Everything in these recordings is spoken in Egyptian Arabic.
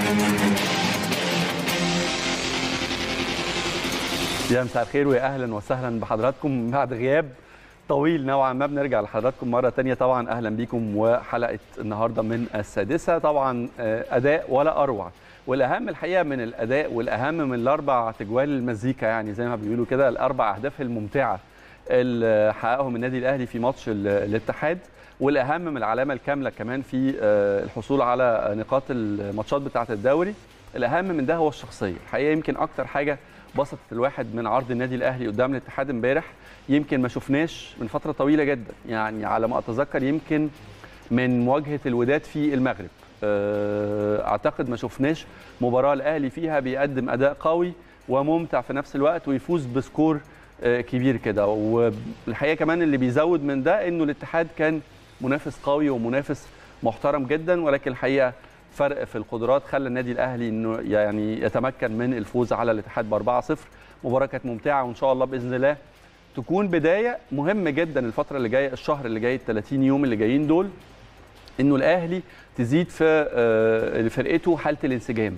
يا مساء الخير ويا اهلا وسهلا بحضراتكم بعد غياب طويل نوعا ما بنرجع لحضراتكم مره تانية طبعا اهلا بيكم وحلقه النهارده من السادسه طبعا اداء ولا اروع والاهم الحقيقه من الاداء والاهم من الاربع تجوال المزيكا يعني زي ما بيقولوا كده الاربع اهداف الممتعه اللي حققهم النادي الاهلي في ماتش الاتحاد والاهم من العلامه الكامله كمان في الحصول على نقاط الماتشات بتاعه الدوري الاهم من ده هو الشخصيه الحقيقه يمكن اكتر حاجه بسطت الواحد من عرض النادي الاهلي قدام الاتحاد امبارح يمكن ما شفناش من فتره طويله جدا يعني على ما اتذكر يمكن من مواجهه الوداد في المغرب اعتقد ما شفناش مباراه الاهلي فيها بيقدم اداء قوي وممتع في نفس الوقت ويفوز بسكور كبير كده والحقيقه كمان اللي بيزود من ده انه الاتحاد كان منافس قوي ومنافس محترم جدا ولكن الحقيقه فرق في القدرات خلى النادي الاهلي انه يعني يتمكن من الفوز على الاتحاد ب 4-0 مباراه كانت ممتعه وان شاء الله باذن الله تكون بدايه مهمه جدا الفتره اللي جايه الشهر اللي جاي ال 30 يوم اللي جايين دول انه الاهلي تزيد في فرقته حاله الانسجام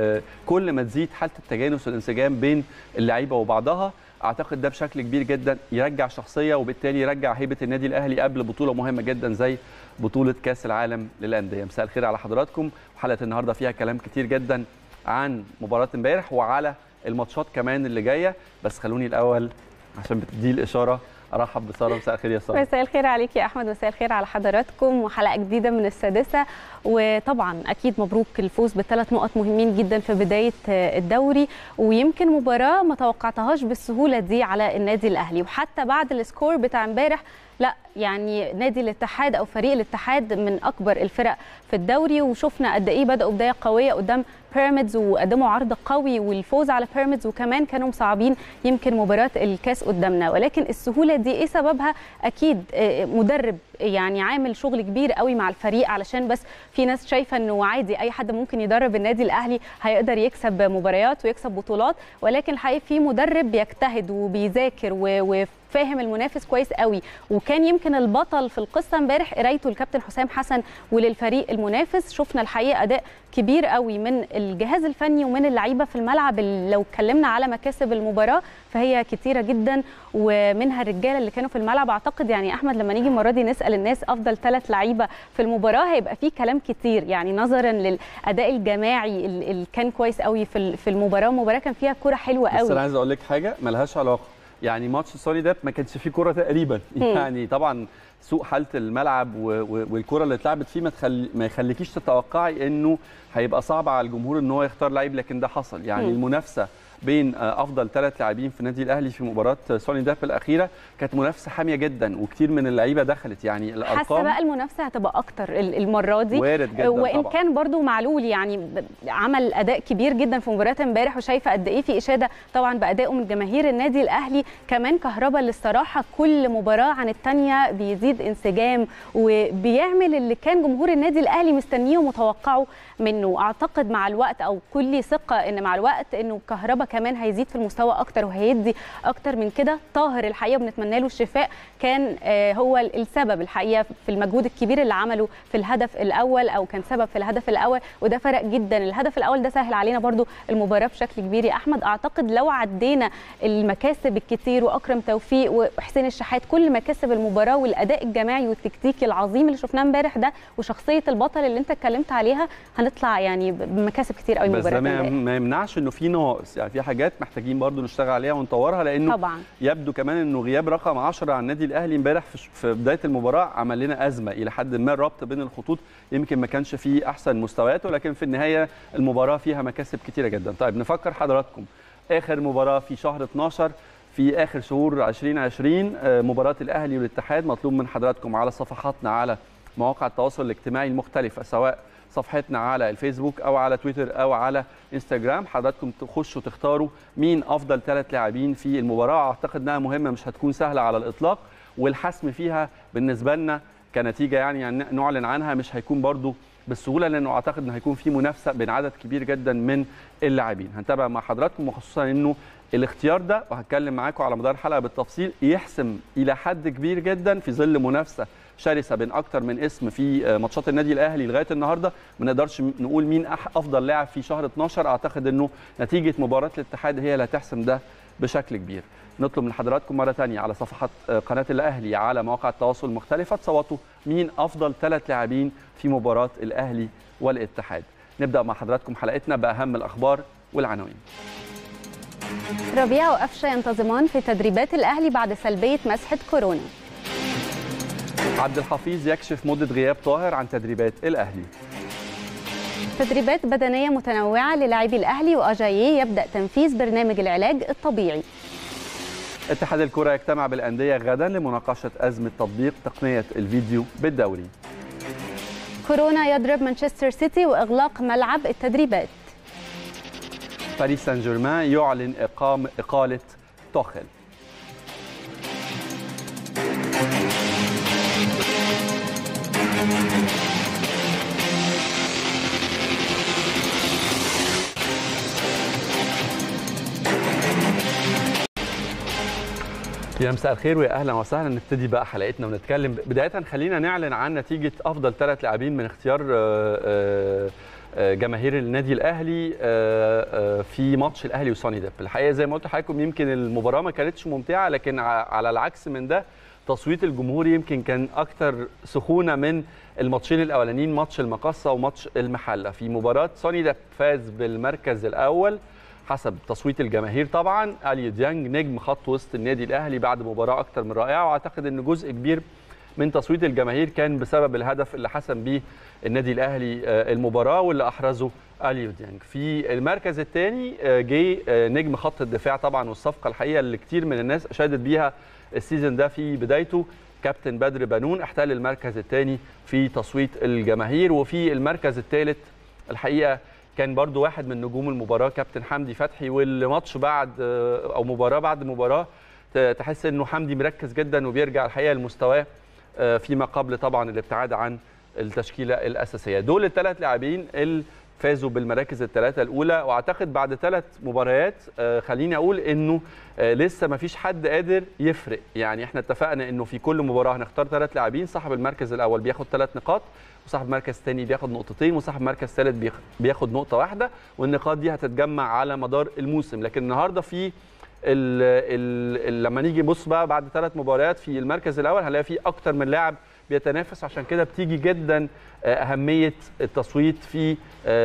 كل ما تزيد حاله التجانس والانسجام بين اللعيبه وبعضها اعتقد ده بشكل كبير جدا يرجع شخصيه وبالتالي يرجع هيبه النادي الاهلي قبل بطوله مهمه جدا زي بطوله كاس العالم للانديه مساء الخير على حضراتكم وحلقه النهارده فيها كلام كتير جدا عن مباراه امبارح وعلى الماتشات كمان اللي جايه بس خلوني الاول عشان بتدي الاشاره ارحب بساره مساء الخير يا ساره مساء الخير عليك يا احمد مساء الخير على حضراتكم وحلقه جديده من السادسه وطبعا اكيد مبروك الفوز بثلاث نقط مهمين جدا في بدايه الدوري ويمكن مباراه ما توقعتهاش بالسهوله دي على النادي الاهلي وحتى بعد السكور بتاع امبارح لا يعني نادي الاتحاد او فريق الاتحاد من اكبر الفرق في الدوري وشفنا قد ايه بداوا بدايه قويه قدام بيراميدز وقدموا عرض قوي والفوز على بيراميدز وكمان كانوا مصعبين يمكن مباراه الكاس قدامنا ولكن السهوله دي ايه سببها اكيد مدرب يعني عامل شغل كبير قوي مع الفريق علشان بس في ناس شايفه انه عادي اي حد ممكن يدرب النادي الاهلي هيقدر يكسب مباريات ويكسب بطولات ولكن الحقيقه في مدرب بيجتهد وبيذاكر و فاهم المنافس كويس قوي وكان يمكن البطل في القصه امبارح قرايته الكابتن حسام حسن وللفريق المنافس شفنا الحقيقه اداء كبير قوي من الجهاز الفني ومن اللعيبه في الملعب لو اتكلمنا على مكاسب المباراه فهي كتيره جدا ومنها الرجاله اللي كانوا في الملعب اعتقد يعني احمد لما نيجي المره دي نسال الناس افضل ثلاث لعيبه في المباراه هيبقى فيه كلام كتير يعني نظرا للاداء الجماعي اللي كان كويس قوي في في المباراه المباراه كان فيها كوره حلوه قوي بس انا عايز اقول لك حاجه ملهاش علاقه يعني ماتش سوني ده ما كانش فيه كوره تقريبا يعني طبعا سوء حاله الملعب والكره اللي اتلعبت فيه ما, تخلي ما يخليكيش تتوقعي انه هيبقى صعب على الجمهور ان هو يختار لعيب لكن ده حصل يعني م. المنافسه بين افضل ثلاث لاعبين في النادي الاهلي في مباراه سوني داب الاخيره كانت منافسه حاميه جدا وكتير من اللعيبه دخلت يعني الارقام حاسه بقى المنافسه هتبقى اكتر المره دي وارد جدا وان طبعا. كان برضو معلول يعني عمل اداء كبير جدا في مباراه امبارح وشايفه قد ايه في اشاده طبعا بادائه من جماهير النادي الاهلي كمان كهربا اللي الصراحه كل مباراه عن الثانيه بيزيد انسجام وبيعمل اللي كان جمهور النادي الاهلي مستنيه ومتوقعه منه اعتقد مع الوقت او كل ثقه ان مع الوقت انه كهربا كمان هيزيد في المستوى اكتر وهيدي اكتر من كده طاهر الحقيقه بنتمنى له الشفاء كان هو السبب الحقيقه في المجهود الكبير اللي عمله في الهدف الاول او كان سبب في الهدف الاول وده فرق جدا الهدف الاول ده سهل علينا برضو المباراه بشكل كبير يا احمد اعتقد لو عدينا المكاسب الكتير واكرم توفيق وحسين الشحات كل مكاسب المباراه والاداء الجماعي والتكتيكي العظيم اللي شفناه امبارح ده وشخصيه البطل اللي انت اتكلمت عليها هنطلع يعني بمكاسب كتير قوي بس ده ما يمنعش انه في ناقص يعني في حاجات محتاجين برضو نشتغل عليها ونطورها لانه طبعا. يبدو كمان انه غياب رقم 10 على النادي الاهلي امبارح في بدايه المباراه عمل لنا ازمه الى حد ما الربط بين الخطوط يمكن ما كانش فيه احسن مستوياته ولكن في النهايه المباراه فيها مكاسب كتيره جدا طيب نفكر حضراتكم اخر مباراه في شهر 12 في اخر شهور 2020 مباراه الاهلي والاتحاد مطلوب من حضراتكم على صفحاتنا على مواقع التواصل الاجتماعي المختلفه سواء صفحتنا على الفيسبوك او على تويتر او على انستجرام حضراتكم تخشوا تختاروا مين افضل ثلاث لاعبين في المباراه اعتقد انها مهمه مش هتكون سهله على الاطلاق والحسم فيها بالنسبه لنا كنتيجه يعني, يعني نعلن عنها مش هيكون برضو بالسهوله لانه اعتقد ان هيكون في منافسه بين عدد كبير جدا من اللاعبين هنتابع مع حضراتكم وخصوصا انه الاختيار ده وهتكلم معاكم على مدار الحلقه بالتفصيل يحسم الى حد كبير جدا في ظل منافسه شرسه بين اكتر من اسم في ماتشات النادي الاهلي لغايه النهارده ما نقدرش نقول مين افضل لاعب في شهر 12 اعتقد انه نتيجه مباراه الاتحاد هي اللي هتحسم ده بشكل كبير نطلب من حضراتكم مره ثانيه على صفحات قناه الاهلي على مواقع التواصل المختلفه تصوتوا مين افضل ثلاث لاعبين في مباراه الاهلي والاتحاد نبدا مع حضراتكم حلقتنا باهم الاخبار والعناوين ربيع وقفشه ينتظمان في تدريبات الاهلي بعد سلبيه مسحه كورونا عبد الحفيظ يكشف مده غياب طاهر عن تدريبات الاهلي تدريبات بدنيه متنوعه للاعبي الاهلي واجاييه يبدا تنفيذ برنامج العلاج الطبيعي اتحاد الكره يجتمع بالانديه غدا لمناقشه ازمه تطبيق تقنيه الفيديو بالدوري كورونا يضرب مانشستر سيتي واغلاق ملعب التدريبات باريس سان جيرمان يعلن إقام إقالة توخل يا مساء الخير ويا اهلا وسهلا نبتدي بقى حلقتنا ونتكلم بدايه خلينا نعلن عن نتيجه افضل ثلاث لاعبين من اختيار جماهير النادي الاهلي في ماتش الاهلي وسوني ديب الحقيقه زي ما قلت لحضراتكم يمكن المباراه ما كانتش ممتعه لكن على العكس من ده تصويت الجمهور يمكن كان اكثر سخونه من الماتشين الاولانيين ماتش المقصه وماتش المحله في مباراه سوني ديب فاز بالمركز الاول حسب تصويت الجماهير طبعا اليو ديانج نجم خط وسط النادي الاهلي بعد مباراه اكثر من رائعه واعتقد ان جزء كبير من تصويت الجماهير كان بسبب الهدف اللي حسم به النادي الاهلي المباراه واللي احرزه اليو ديانج في المركز الثاني جه نجم خط الدفاع طبعا والصفقه الحقيقه اللي كتير من الناس اشادت بيها السيزون ده في بدايته كابتن بدر بنون احتل المركز الثاني في تصويت الجماهير وفي المركز الثالث الحقيقه كان برضو واحد من نجوم المباراه كابتن حمدي فتحي والماتش بعد او مباراه بعد مباراه تحس انه حمدي مركز جدا وبيرجع الحقيقه لمستواه فيما قبل طبعا الابتعاد عن التشكيله الاساسيه دول الثلاث لاعبين اللي فازوا بالمراكز الثلاثه الاولى واعتقد بعد ثلاث مباريات خليني اقول انه لسه ما فيش حد قادر يفرق يعني احنا اتفقنا انه في كل مباراه هنختار ثلاث لاعبين صاحب المركز الاول بياخد ثلاث نقاط وصاحب مركز ثاني بياخد نقطتين وصاحب مركز ثالث بياخد نقطه واحده والنقاط دي هتتجمع على مدار الموسم لكن النهارده في ال ال ال لما نيجي نبص بقى بعد ثلاث مباريات في المركز الاول هنلاقي في اكتر من لاعب بيتنافس عشان كده بتيجي جدا اهميه التصويت في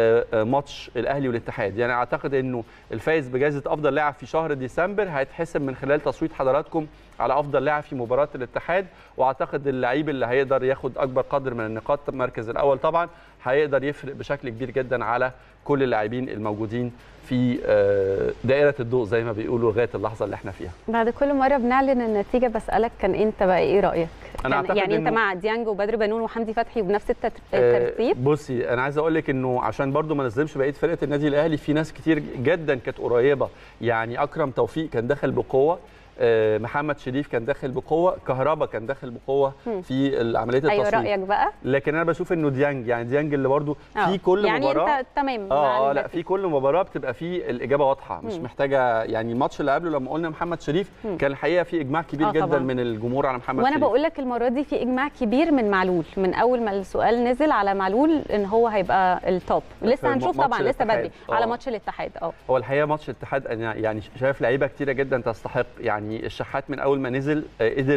ماتش الاهلي والاتحاد يعني اعتقد انه الفائز بجائزه افضل لاعب في شهر ديسمبر هيتحسب من خلال تصويت حضراتكم على افضل لاعب في مباراه الاتحاد واعتقد اللعيب اللي هيقدر ياخد اكبر قدر من النقاط المركز الاول طبعا هيقدر يفرق بشكل كبير جدا على كل اللاعبين الموجودين في دائره الضوء زي ما بيقولوا لغايه اللحظه اللي احنا فيها بعد كل مره بنعلن النتيجه بسالك كان انت بقى ايه رايك أنا أعتقد يعني انت إنه- مع ديانج وبدر بنون وحمدي فتحي بنفس التت- الترتيب بصي انا عايز اقول لك انه عشان برضو ما نظلمش بقيه فرقه النادي الاهلي في ناس كتير جدا كانت قريبه يعني اكرم توفيق كان داخل بقوه آه، محمد شريف كان داخل بقوه كهربا كان داخل بقوه مم. في عمليه ايوه التصويت رايك بقى لكن انا بشوف انه ديانج يعني ديانج اللي برضو آه. في كل يعني مباراه انت تمام مع اه اه لا النتيجة. في كل مباراه بتبقى في الاجابه واضحه مش مم. محتاجه يعني الماتش اللي قبله لما قلنا محمد شريف مم. كان الحقيقه في اجماع كبير آه جدا طبعاً. من الجمهور على محمد وانا شريف بقول لك المره دي في اجماع كبير من معلول من اول ما السؤال نزل على معلول ان هو هيبقى التوب في لسه هنشوف ماتش طبعا لسه بدري الاتحاد. على آه. ماتش الاتحاد اه هو الحقيقه ماتش الاتحاد انا يعني شايف لعيبه كتيره جدا تستحق يعني الشحات من اول ما نزل آه، قدر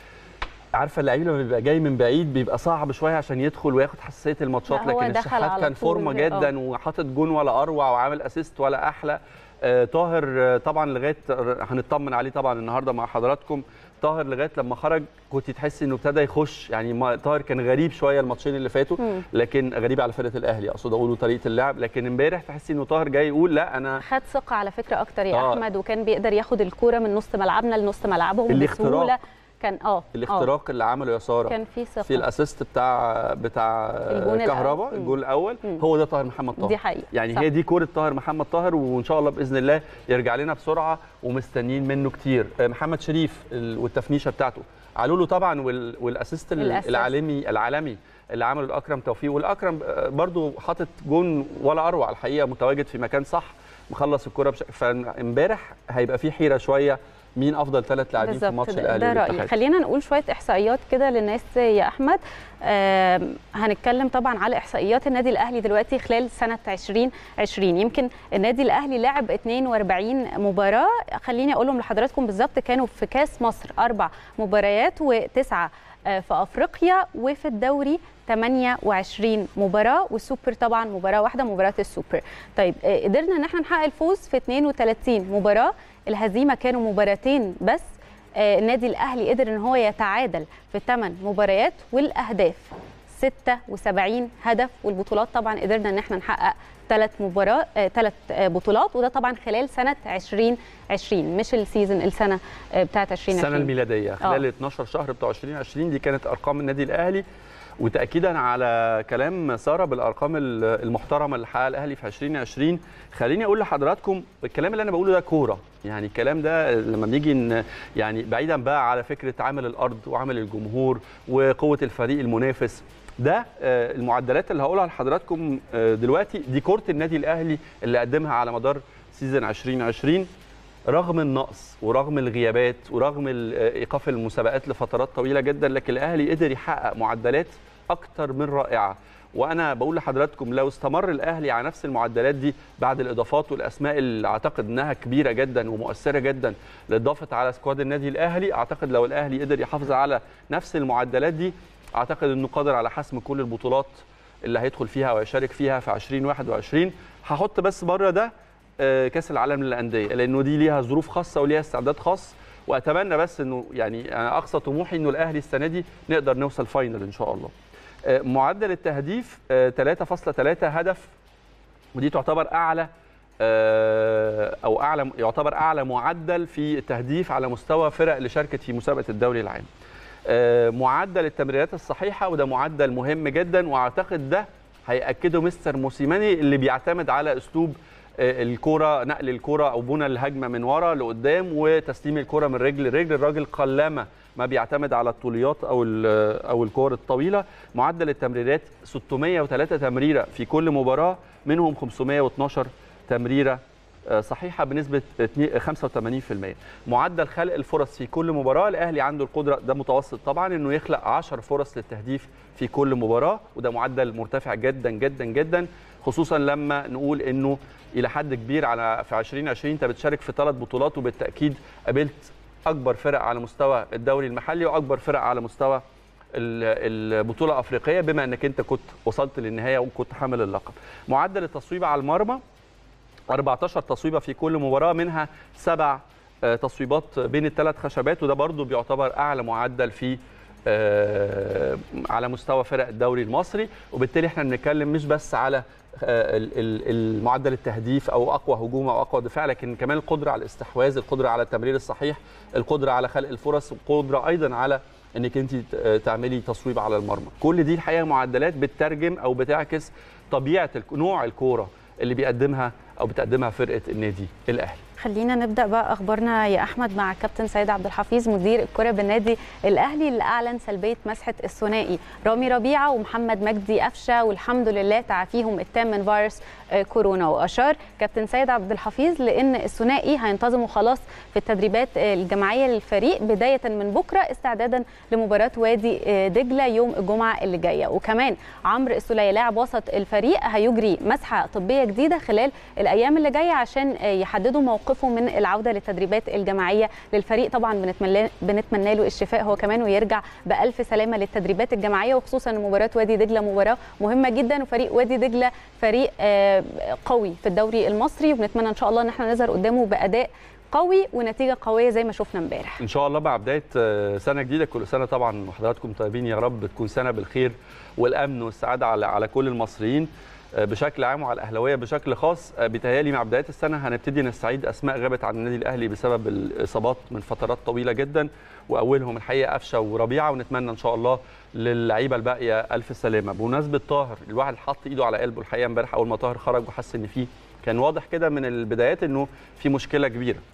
عارفه اللعيب لما بيبقى جاي من بعيد بيبقى صعب شويه عشان يدخل وياخد حساسيه الماتشات لا، هو لكن دخل الشحات على كان طول فورمه كده، جدا وحاطط جون ولا اروع وعامل اسيست ولا احلى آه، طاهر آه، طبعا لغايه هنطمن عليه طبعا النهارده مع حضراتكم طاهر لغايه لما خرج كنت تحسي انه ابتدى يخش يعني ما- طاهر كان غريب شويه الماتشين اللي فاتوا مم. لكن غريب على فرقه الاهلي اقصد اقوله طريقه اللعب لكن امبارح تحسي انه طاهر جاي يقول لا انا خد ثقه على فكره اكتر يا آه. احمد وكان بيقدر ياخد الكوره من نص ملعبنا لنص ملعبهم الاختراق. بسهوله كان اه آه. الاختراق اللي عمله يا ساره كان في ثقه في الاسيست بتاع بتاع الجون كهربا الأول. الجول الاول مم. هو ده طاهر محمد طاهر دي حقيقه يعني صح. هي دي كوره طاهر محمد طاهر وان شاء الله باذن الله يرجع لنا بسرعه ومستنيين منه كتير آه، محمد شريف ال- والتفنيشه بتاعته علولو طبعا وال- والاسيست ال- الأسيست. العالمي العالمي اللي عمله الاكرم توفيق والاكرم آه، برضو حاطط جون ولا اروع الحقيقه متواجد في مكان صح مخلص الكره بش... فامبارح هيبقى في حيره شويه مين افضل ثلاث لاعبين في بالظبط ماتش ده, الاهلي ده رايي والاتحاد خلينا نقول شويه احصائيات كده للناس يا احمد آم، هنتكلم طبعا على احصائيات النادي الاهلي دلوقتي خلال سنه 2020 يمكن النادي الاهلي لعب 42 مباراه خليني اقولهم لحضراتكم بالظبط كانوا في كاس مصر اربع مباريات وتسعه آه، في افريقيا وفي الدوري 28 مباراه والسوبر طبعا مباراه واحده مباراه السوبر طيب آه، قدرنا ان احنا نحقق الفوز في 32 مباراه الهزيمه كانوا مباراتين بس آه، النادي الاهلي قدر ان هو يتعادل في 8 مباريات والاهداف 76 هدف والبطولات طبعا قدرنا ان احنا نحقق ثلاث مباراه ثلاث بطولات وده طبعا خلال سنه 2020 مش السيزون السنه آه، بتاعت 2020 السنه الميلاديه خلال آه. 12 شهر بتوع 2020 دي كانت ارقام النادي الاهلي وتاكيدا على كلام ساره بالارقام ال- المحترمه اللي حققها الاهلي في 2020 خليني اقول لحضراتكم الكلام اللي انا بقوله ده كوره يعني الكلام ده لما بنيجي ن- يعني بعيدا بقى على فكره عامل الارض وعامل الجمهور وقوه الفريق المنافس ده آه، المعدلات اللي هقولها لحضراتكم آه، دلوقتي دي كوره النادي الاهلي اللي قدمها على مدار سيزون 2020 رغم النقص ورغم الغيابات ورغم ال- ايقاف المسابقات لفترات طويله جدا لكن الاهلي قدر يحقق معدلات اكتر من رائعه وانا بقول لحضراتكم لو استمر الاهلي على نفس المعدلات دي بعد الاضافات والاسماء اللي اعتقد انها كبيره جدا ومؤثره جدا اللي اضافت على سكواد النادي الاهلي اعتقد لو الاهلي قدر يحافظ على نفس المعدلات دي اعتقد انه قادر على حسم كل البطولات اللي هيدخل فيها ويشارك فيها في 2021 هحط بس بره ده آه، كاس العالم للانديه لانه دي ليها ظروف خاصه وليها استعداد خاص واتمنى بس انه يعني انا اقصى طموحي انه الاهلي السنه دي نقدر نوصل فاينل ان شاء الله آه، معدل التهديف آه، 3.3 هدف ودي تعتبر اعلى آه، او اعلى يعتبر اعلى معدل في التهديف على مستوى فرق اللي شاركت في مسابقه الدوري العام آه، معدل التمريرات الصحيحه وده معدل مهم جدا واعتقد ده هياكده مستر موسيماني اللي بيعتمد على اسلوب آه، الكرة نقل الكرة او بنى الهجمه من ورا لقدام وتسليم الكرة من رجل لرجل الراجل قلما ما بيعتمد على الطوليات او ال- او الكور الطويله معدل التمريرات 603 تمريره في كل مباراه منهم 512 تمريره آه، صحيحه بنسبه 85% معدل خلق الفرص في كل مباراه الاهلي عنده القدره ده متوسط طبعا انه يخلق 10 فرص للتهديف في كل مباراه وده معدل مرتفع جدا جدا جدا خصوصا لما نقول انه الى حد كبير على في 2020 انت بتشارك في ثلاث بطولات وبالتاكيد قابلت اكبر فرق على مستوى الدوري المحلي واكبر فرق على مستوى ال- البطوله الافريقيه بما انك انت كنت وصلت للنهايه وكنت حامل اللقب معدل التصويب على المرمى 14 تصويبه في كل مباراه منها سبع آه، تصويبات بين الثلاث خشبات وده برضو بيعتبر اعلى معدل في آه، على مستوى فرق الدوري المصري وبالتالي احنا بنتكلم مش بس على آه، ال- ال- المعدل التهديف او اقوى هجوم او اقوى دفاع لكن كمان القدره على الاستحواذ القدره على التمرير الصحيح القدره على خلق الفرص القدره ايضا على انك انت ت- تعملي تصويب على المرمى كل دي الحقيقه معدلات بتترجم او بتعكس طبيعه الك- نوع الكوره اللي بيقدمها او بتقدمها فرقه النادي الاهلي خلينا نبدا بقى اخبارنا يا احمد مع كابتن سيد عبد الحفيظ مدير الكره بالنادي الاهلي اللي اعلن سلبيه مسحه الثنائي رامي ربيعه ومحمد مجدي قفشه والحمد لله تعافيهم التام من فيروس آه، كورونا واشار كابتن سيد عبد الحفيظ لان الثنائي هينتظموا خلاص في التدريبات آه، الجماعيه للفريق بدايه من بكره استعدادا لمباراه وادي آه، دجله يوم الجمعه اللي جايه وكمان عمرو السوليه لاعب وسط الفريق هيجري مسحه طبيه جديده خلال الايام اللي جايه عشان آه، يحددوا موقفه من العوده للتدريبات الجماعيه للفريق طبعا بنتمنى بنتمنى له الشفاء هو كمان ويرجع بالف سلامه للتدريبات الجماعيه وخصوصا إن مباراه وادي دجله مباراه مهمه جدا وفريق وادي دجله فريق آه، قوي في الدوري المصري وبنتمنى ان شاء الله ان احنا نظهر قدامه باداء قوي ونتيجه قويه زي ما شفنا امبارح ان شاء الله مع بدايه آه، سنه جديده كل سنه طبعا وحضراتكم طيبين يا رب تكون سنه بالخير والامن والسعاده على على كل المصريين آه، بشكل عام وعلى الاهلاويه بشكل خاص آه، بيتهيألي مع بدايه السنه هنبتدي نستعيد اسماء غابت عن النادي الاهلي بسبب الاصابات من فترات طويله جدا واولهم الحقيقه قفشه وربيعه ونتمنى ان شاء الله للعيبه الباقيه الف سلامه بمناسبه طاهر الواحد حط ايده على قلبه الحقيقه امبارح اول ما طاهر خرج وحس ان فيه كان واضح كده من البدايات انه في مشكله كبيره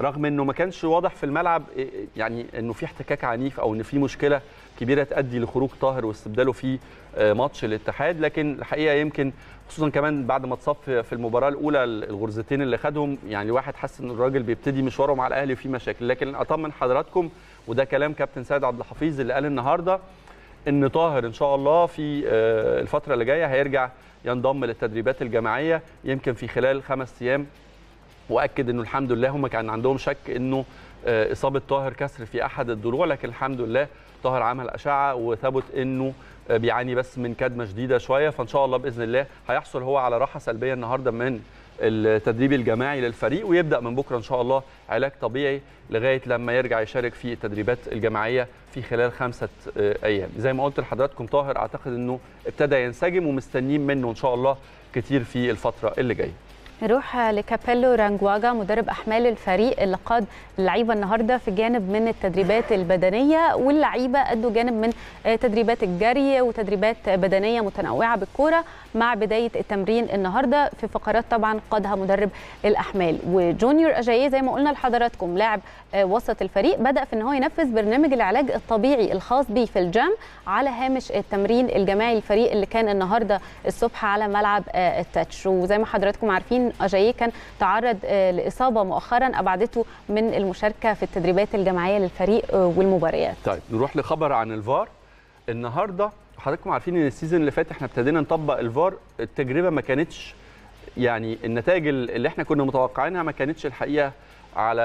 رغم انه ما كانش واضح في الملعب يعني انه في احتكاك عنيف او ان في مشكله كبيره تؤدي لخروج طاهر واستبداله في ماتش الاتحاد لكن الحقيقه يمكن خصوصا كمان بعد ما اتصاب في المباراه الاولى الغرزتين اللي خدهم يعني الواحد حس ان الراجل بيبتدي مشواره مع الاهلي وفي مشاكل لكن اطمن حضراتكم وده كلام كابتن سيد عبد الحفيظ اللي قال النهارده ان طاهر ان شاء الله في الفتره اللي جايه هيرجع ينضم للتدريبات الجماعيه يمكن في خلال خمس ايام واكد انه الحمد لله هم كان عندهم شك انه اصابه طاهر كسر في احد الضلوع لكن الحمد لله طاهر عمل اشعه وثبت انه بيعاني بس من كدمه شديده شويه فان شاء الله باذن الله هيحصل هو على راحه سلبيه النهارده من التدريب الجماعي للفريق ويبدا من بكره ان شاء الله علاج طبيعي لغايه لما يرجع يشارك في التدريبات الجماعيه في خلال خمسه ايام زي ما قلت لحضراتكم طاهر اعتقد انه ابتدى ينسجم ومستنيين منه ان شاء الله كتير في الفتره اللي جايه نروح لكابيلو رانجواجا مدرب احمال الفريق اللي قاد اللعيبه النهارده في جانب من التدريبات البدنيه واللعيبه ادوا جانب من تدريبات الجري وتدريبات بدنيه متنوعه بالكوره مع بدايه التمرين النهارده في فقرات طبعا قادها مدرب الاحمال وجونيور اجاييه زي ما قلنا لحضراتكم لاعب وسط الفريق بدا في ان هو ينفذ برنامج العلاج الطبيعي الخاص به في الجيم على هامش التمرين الجماعي الفريق اللي كان النهارده الصبح على ملعب التاتش وزي ما حضراتكم عارفين اجاييه كان تعرض لاصابه مؤخرا ابعدته من المشاركه في التدريبات الجماعيه للفريق والمباريات. طيب نروح لخبر عن الفار النهارده حضراتكم عارفين ان السيزون اللي فات احنا ابتدينا نطبق الفار التجربه ما كانتش يعني النتائج اللي احنا كنا متوقعينها ما كانتش الحقيقه على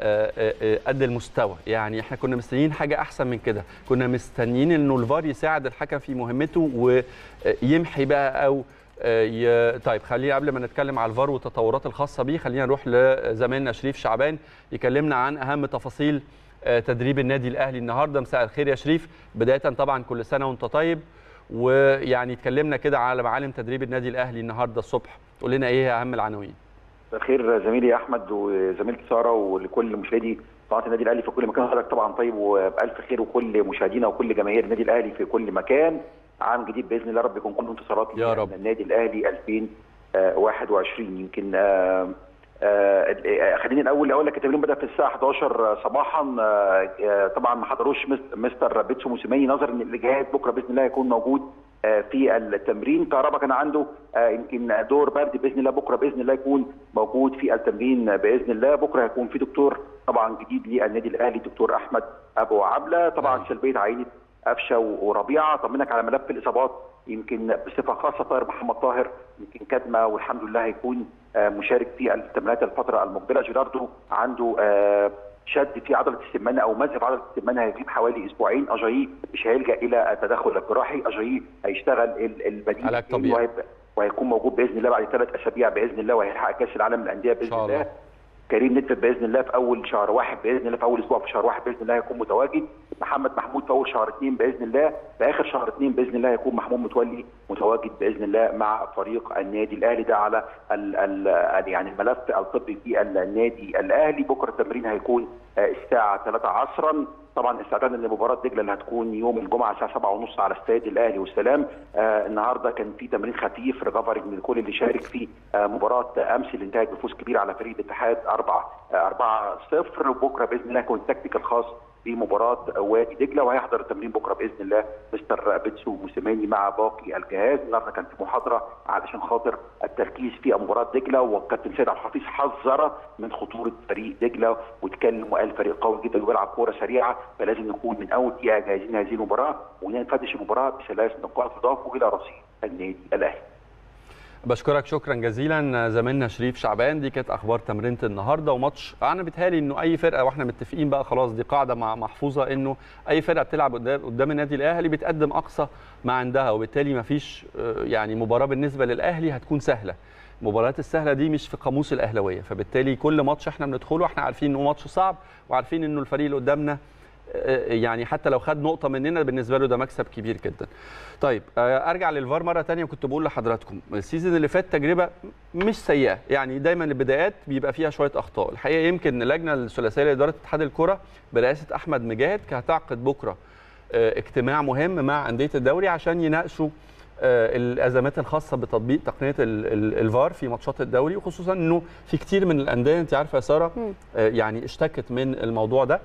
قد المستوى يعني احنا كنا مستنيين حاجه احسن من كده كنا مستنيين انه الفار يساعد الحكم في مهمته ويمحي بقى او ي... طيب خلينا قبل ما نتكلم على الفار والتطورات الخاصه بيه خلينا نروح لزميلنا شريف شعبان يكلمنا عن اهم تفاصيل تدريب النادي الاهلي النهارده مساء الخير يا شريف بدايه طبعا كل سنه وانت طيب ويعني اتكلمنا كده على معالم تدريب النادي الاهلي النهارده الصبح تقول لنا ايه اهم العناوين الخير زميلي احمد وزميلتي ساره ولكل مشاهدي قناه النادي الاهلي في كل مكان حضرتك طبعا طيب وبالف خير وكل مشاهدينا وكل جماهير النادي الاهلي في كل مكان عام جديد باذن الله رب يكون كله انتصارات يا رب النادي الاهلي 2021 يمكن آآ آآ خليني الاول اقول لك التمرين بدا في الساعه 11 صباحا طبعا ما حضروش مستر بيتسو موسيماني نظرا ان الاجهاد بكره باذن الله يكون موجود في التمرين كهربا كان عنده يمكن دور برد باذن الله بكره باذن الله يكون موجود في التمرين باذن الله بكره هيكون في دكتور طبعا جديد للنادي الاهلي دكتور احمد ابو عبله طبعا سلبيه عينه قفشه وربيعه طمنك على ملف الاصابات يمكن بصفه خاصه طاهر محمد طاهر يمكن كدمه والحمد لله هيكون مشارك في التمرينات الفتره المقبله جيراردو عنده شد في عضله السمانه او مزق في عضله السمانه هيغيب حوالي اسبوعين اجاييه مش هيلجا الى التدخل الجراحي اجاييه هيشتغل البديل علاج طبيعي وهيكون موجود باذن الله بعد ثلاث اسابيع باذن الله وهيلحق كاس العالم للانديه باذن الله, الله. كريم ندفت باذن الله في اول شهر واحد باذن الله في اول اسبوع في شهر واحد باذن الله هيكون متواجد محمد محمود في اول شهر اثنين باذن الله في اخر شهر اثنين باذن الله هيكون محمود متولي متواجد باذن الله مع فريق النادي الاهلي ده على ال ال يعني الملف الطبي في النادي الاهلي بكره التمرين هيكون الساعه 3 عصرا طبعا استعدادا لمباراه دجله اللي هتكون يوم الجمعه الساعه 7:30 على استاد الاهلي والسلام آه النهارده كان في تمرين خفيف ريكفرنج من كل اللي شارك في آه مباراه امس اللي انتهت بفوز كبير على فريق الاتحاد 4 4 0 وبكره باذن الله يكون التكتيك الخاص بمباراه وادي دجله وهيحضر التمرين بكره باذن الله مستر بيتسو موسيماني مع باقي الجهاز النهارده كان في محاضره علشان خاطر التركيز في مباراه دجله والكابتن سيد عبد الحفيظ حذر من خطوره فريق دجله واتكلم وقال فريق قوي جدا وبيلعب كوره سريعه فلازم نكون من اول دقيقه جاهزين هذه المباراه وننفذش المباراه بثلاث نقاط اضافوا الى رصيد النادي الاهلي. بشكرك شكرا جزيلا زميلنا شريف شعبان دي كانت اخبار تمرينه النهارده وماتش انا بيتهيألي انه اي فرقه واحنا متفقين بقى خلاص دي قاعده مع محفوظه انه اي فرقه بتلعب قدام قدام النادي الاهلي بتقدم اقصى ما عندها وبالتالي ما فيش يعني مباراه بالنسبه للاهلي هتكون سهله المباريات السهله دي مش في قاموس الاهلاويه فبالتالي كل ماتش احنا بندخله احنا عارفين انه ماتش صعب وعارفين انه الفريق اللي قدامنا يعني حتى لو خد نقطه مننا بالنسبه له ده مكسب كبير جدا طيب ارجع للفار مره ثانيه وكنت بقول لحضراتكم السيزون اللي فات تجربه مش سيئه يعني دايما البدايات بيبقى فيها شويه اخطاء الحقيقه يمكن اللجنه الثلاثيه لاداره اتحاد الكره برئاسه احمد مجاهد هتعقد بكره اجتماع مهم مع انديه الدوري عشان يناقشوا الازمات الخاصه بتطبيق تقنيه الفار في ماتشات الدوري وخصوصا انه في كتير من الانديه انت عارفه يا ساره يعني اشتكت من الموضوع ده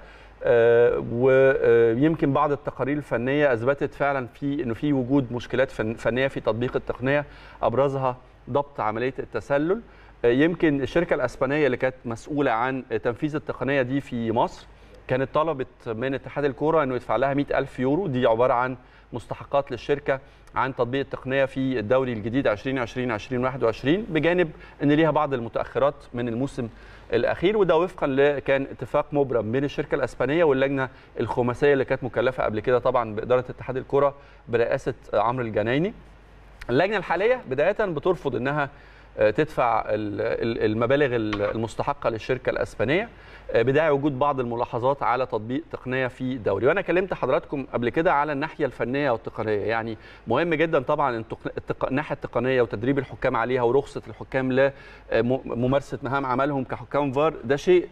ويمكن بعض التقارير الفنيه اثبتت فعلا في انه في وجود مشكلات فنيه في تطبيق التقنيه ابرزها ضبط عمليه التسلل يمكن الشركه الاسبانيه اللي كانت مسؤوله عن تنفيذ التقنيه دي في مصر كانت طلبت من اتحاد الكوره انه يدفع لها 100000 يورو دي عباره عن مستحقات للشركه عن تطبيق التقنيه في الدوري الجديد 2020 2021 بجانب ان ليها بعض المتاخرات من الموسم الاخير وده وفقا لكان اتفاق مبرم بين الشركه الاسبانيه واللجنه الخماسيه اللي كانت مكلفه قبل كده طبعا باداره اتحاد الكره برئاسه عمرو الجنايني اللجنه الحاليه بدايه بترفض انها تدفع المبالغ المستحقه للشركه الاسبانيه بداعي وجود بعض الملاحظات على تطبيق تقنيه في الدوري وانا كلمت حضراتكم قبل كده على الناحيه الفنيه والتقنيه يعني مهم جدا طبعا الناحيه التقنيه وتدريب الحكام عليها ورخصه الحكام لممارسه مهام عملهم كحكام فار ده شيء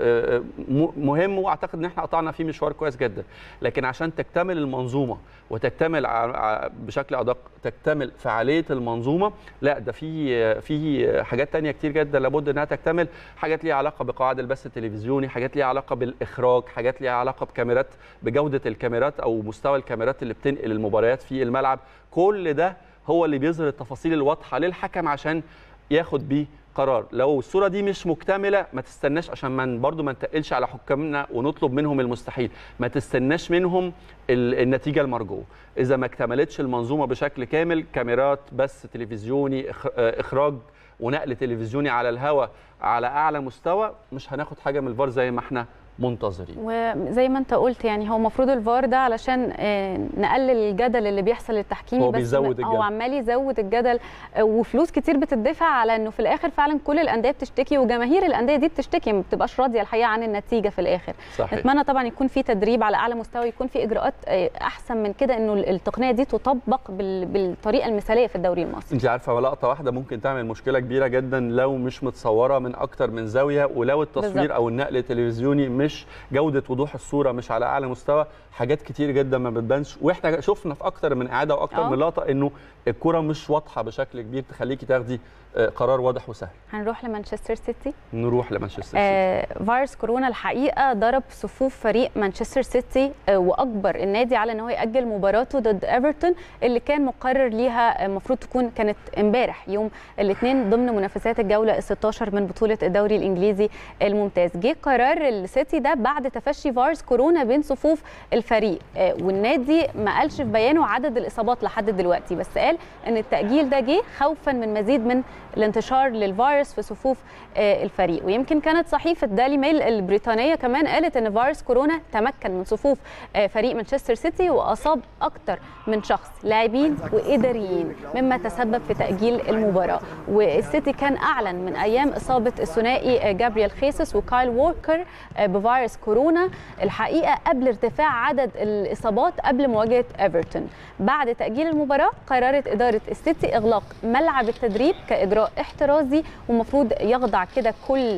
مهم واعتقد ان احنا قطعنا فيه مشوار كويس جدا لكن عشان تكتمل المنظومه وتكتمل بشكل ادق تكتمل فعاليه المنظومه لا ده في في حاجات تانية كتير جدا لابد انها تكتمل حاجات ليها علاقه بقواعد البث التلفزيوني حاجات ليها علاقه بالاخراج حاجات ليها علاقه بكاميرات بجوده الكاميرات او مستوى الكاميرات اللي بتنقل المباريات في الملعب كل ده هو اللي بيظهر التفاصيل الواضحه للحكم عشان ياخد بيه قرار لو الصوره دي مش مكتمله ما تستناش عشان ما برضو ما نتقلش على حكامنا ونطلب منهم المستحيل ما تستناش منهم النتيجه المرجوه اذا ما اكتملتش المنظومه بشكل كامل كاميرات بث تلفزيوني اخراج ونقل تلفزيوني على الهواء على اعلى مستوى مش هناخد حاجه من الفار زي ما احنا منتظرين وزي ما انت قلت يعني هو المفروض الفار ده علشان نقلل الجدل اللي بيحصل التحكيمي هو بس بيزود الجدل. هو عمال يزود الجدل وفلوس كتير بتدفع على انه في الاخر فعلا كل الانديه بتشتكي وجماهير الانديه دي بتشتكي ما بتبقاش راضيه الحقيقه عن النتيجه في الاخر صحيح. نتمنى طبعا يكون في تدريب على اعلى مستوى يكون في اجراءات احسن من كده انه التقنيه دي تطبق بالطريقه المثاليه في الدوري المصري انت عارفه لقطه واحده ممكن تعمل مشكله كبيره جدا لو مش متصوره من اكتر من زاويه ولو التصوير بالزبط. او النقل التلفزيوني مش جوده وضوح الصوره مش على اعلى مستوى حاجات كتير جدا ما بتبانش واحنا شفنا في اكتر من اعاده واكتر أوه. من لقطه انه الكره مش واضحه بشكل كبير تخليكي تاخدي قرار واضح وسهل هنروح لمانشستر سيتي نروح لمانشستر سيتي آه فيروس كورونا الحقيقه ضرب صفوف فريق مانشستر سيتي آه واجبر النادي على ان هو ياجل مباراته ضد ايفرتون اللي كان مقرر ليها المفروض تكون كانت امبارح يوم الاثنين ضمن منافسات الجوله ال 16 من بطوله الدوري الانجليزي الممتاز جه قرار السيتي ده بعد تفشي فيروس كورونا بين صفوف الفريق آه والنادي ما قالش في بيانه عدد الاصابات لحد دلوقتي بس قال ان التاجيل ده جه خوفا من مزيد من الانتشار للفيروس في صفوف الفريق ويمكن كانت صحيفه دالي ميل البريطانيه كمان قالت ان فيروس كورونا تمكن من صفوف فريق مانشستر سيتي واصاب اكثر من شخص لاعبين واداريين مما تسبب في تاجيل المباراه والسيتي كان اعلن من ايام اصابه الثنائي جابرييل خيسوس وكايل ووكر بفيروس كورونا الحقيقه قبل ارتفاع عدد الاصابات قبل مواجهه ايفرتون بعد تاجيل المباراه قررت اداره السيتي اغلاق ملعب التدريب كاجراء احترازي ومفروض يخضع كده كل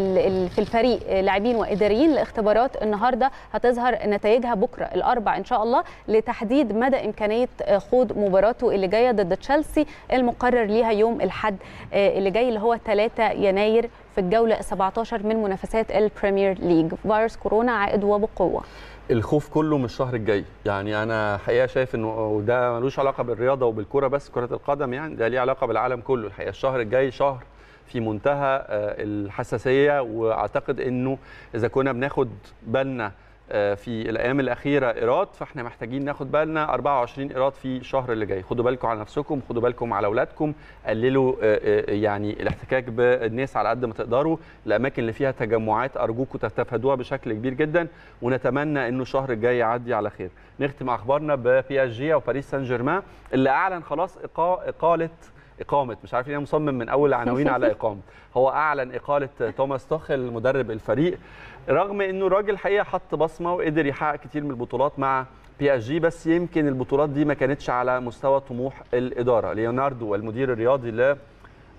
في الفريق لاعبين واداريين لاختبارات النهارده هتظهر نتائجها بكره الاربع ان شاء الله لتحديد مدى امكانيه خوض مباراته اللي جايه ضد تشيلسي المقرر ليها يوم الاحد اللي جاي اللي هو 3 يناير في الجوله 17 من منافسات البريمير ليج فيروس كورونا عائد وبقوه الخوف كله من الشهر الجاي يعني انا حقيقه شايف انه ده ملوش علاقه بالرياضه وبالكره بس كره القدم يعني ده ليه علاقه بالعالم كله الحقيقه الشهر الجاي شهر في منتهى الحساسيه واعتقد انه اذا كنا بناخد بالنا في الايام الاخيره ايراد فاحنا محتاجين ناخد بالنا 24 ايراد في الشهر اللي جاي خدوا بالكم على نفسكم خدوا بالكم على اولادكم قللوا يعني الاحتكاك بالناس على قد ما تقدروا الاماكن اللي فيها تجمعات ارجوكم تتفادوها بشكل كبير جدا ونتمنى انه الشهر الجاي يعدي على خير نختم اخبارنا ببي اس جي او باريس سان جيرمان اللي اعلن خلاص اقاله اقامه مش عارف ليه مصمم من اول العناوين على اقامه هو اعلن اقاله توماس توخل مدرب الفريق رغم انه الراجل الحقيقه حط بصمه وقدر يحقق كتير من البطولات مع بي اس جي بس يمكن البطولات دي ما كانتش على مستوى طموح الاداره ليوناردو المدير الرياضي ل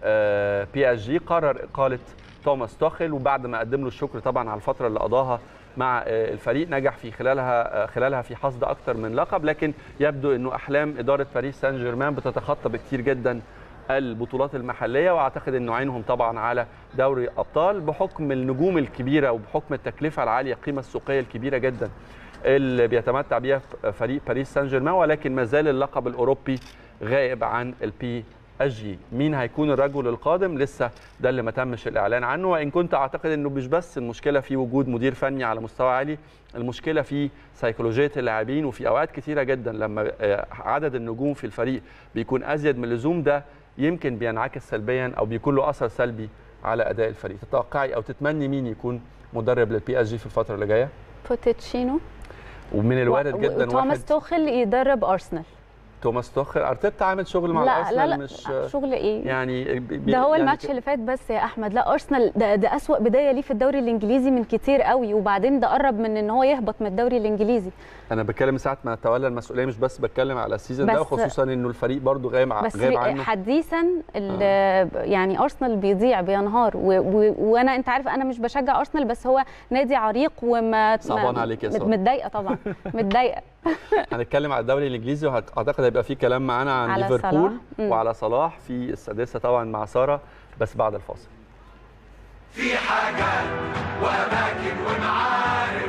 بي اس جي قرر اقاله توماس توخل وبعد ما قدم له الشكر طبعا على الفتره اللي قضاها مع الفريق نجح في خلالها خلالها في حصد اكثر من لقب لكن يبدو انه احلام اداره باريس سان جيرمان بتتخطى بكثير جدا البطولات المحليه واعتقد انه عينهم طبعا على دوري ابطال بحكم النجوم الكبيره وبحكم التكلفه العاليه القيمه السوقيه الكبيره جدا اللي بيتمتع بها فريق باريس سان جيرمان ولكن ما زال اللقب الاوروبي غائب عن البي اس جي مين هيكون الرجل القادم لسه ده اللي ما تمش الاعلان عنه وان كنت اعتقد انه مش بس المشكله في وجود مدير فني على مستوى عالي المشكله في سيكولوجيه اللاعبين وفي اوقات كثيره جدا لما عدد النجوم في الفريق بيكون ازيد من اللزوم ده يمكن بينعكس سلبيا او بيكون له اثر سلبي على اداء الفريق تتوقعي او تتمني مين يكون مدرب للبي اس جي في الفتره اللي جايه بوتيتشينو ومن الوارد جدا توماس توخل يدرب ارسنال توماس توخل ارتيتا عامل شغل مع لا الارسنال لا لا مش شغل ايه يعني بي ده هو يعني الماتش اللي فات بس يا احمد لا ارسنال ده, ده اسوا بدايه ليه في الدوري الانجليزي من كتير قوي وبعدين ده قرب من ان هو يهبط من الدوري الانجليزي انا بتكلم ساعه ما تولى المسؤوليه مش بس بتكلم على السيزون ده بس- خصوصا انه الفريق برضو غايب ع- بس غايب عنه حديثا ال- يعني ارسنال بيضيع بينهار و... و... وانا انت عارف انا مش بشجع ارسنال بس هو نادي عريق وما صعبان ما- عليك يا مت- سارة. متضايقه طبعا متضايقه هنتكلم على الدوري الانجليزي واعتقد هيبقى في كلام معانا عن على ليفربول صلاح. مم. وعلى صلاح في السادسه طبعا مع ساره بس بعد الفاصل في حاجات وأماكن ومعارف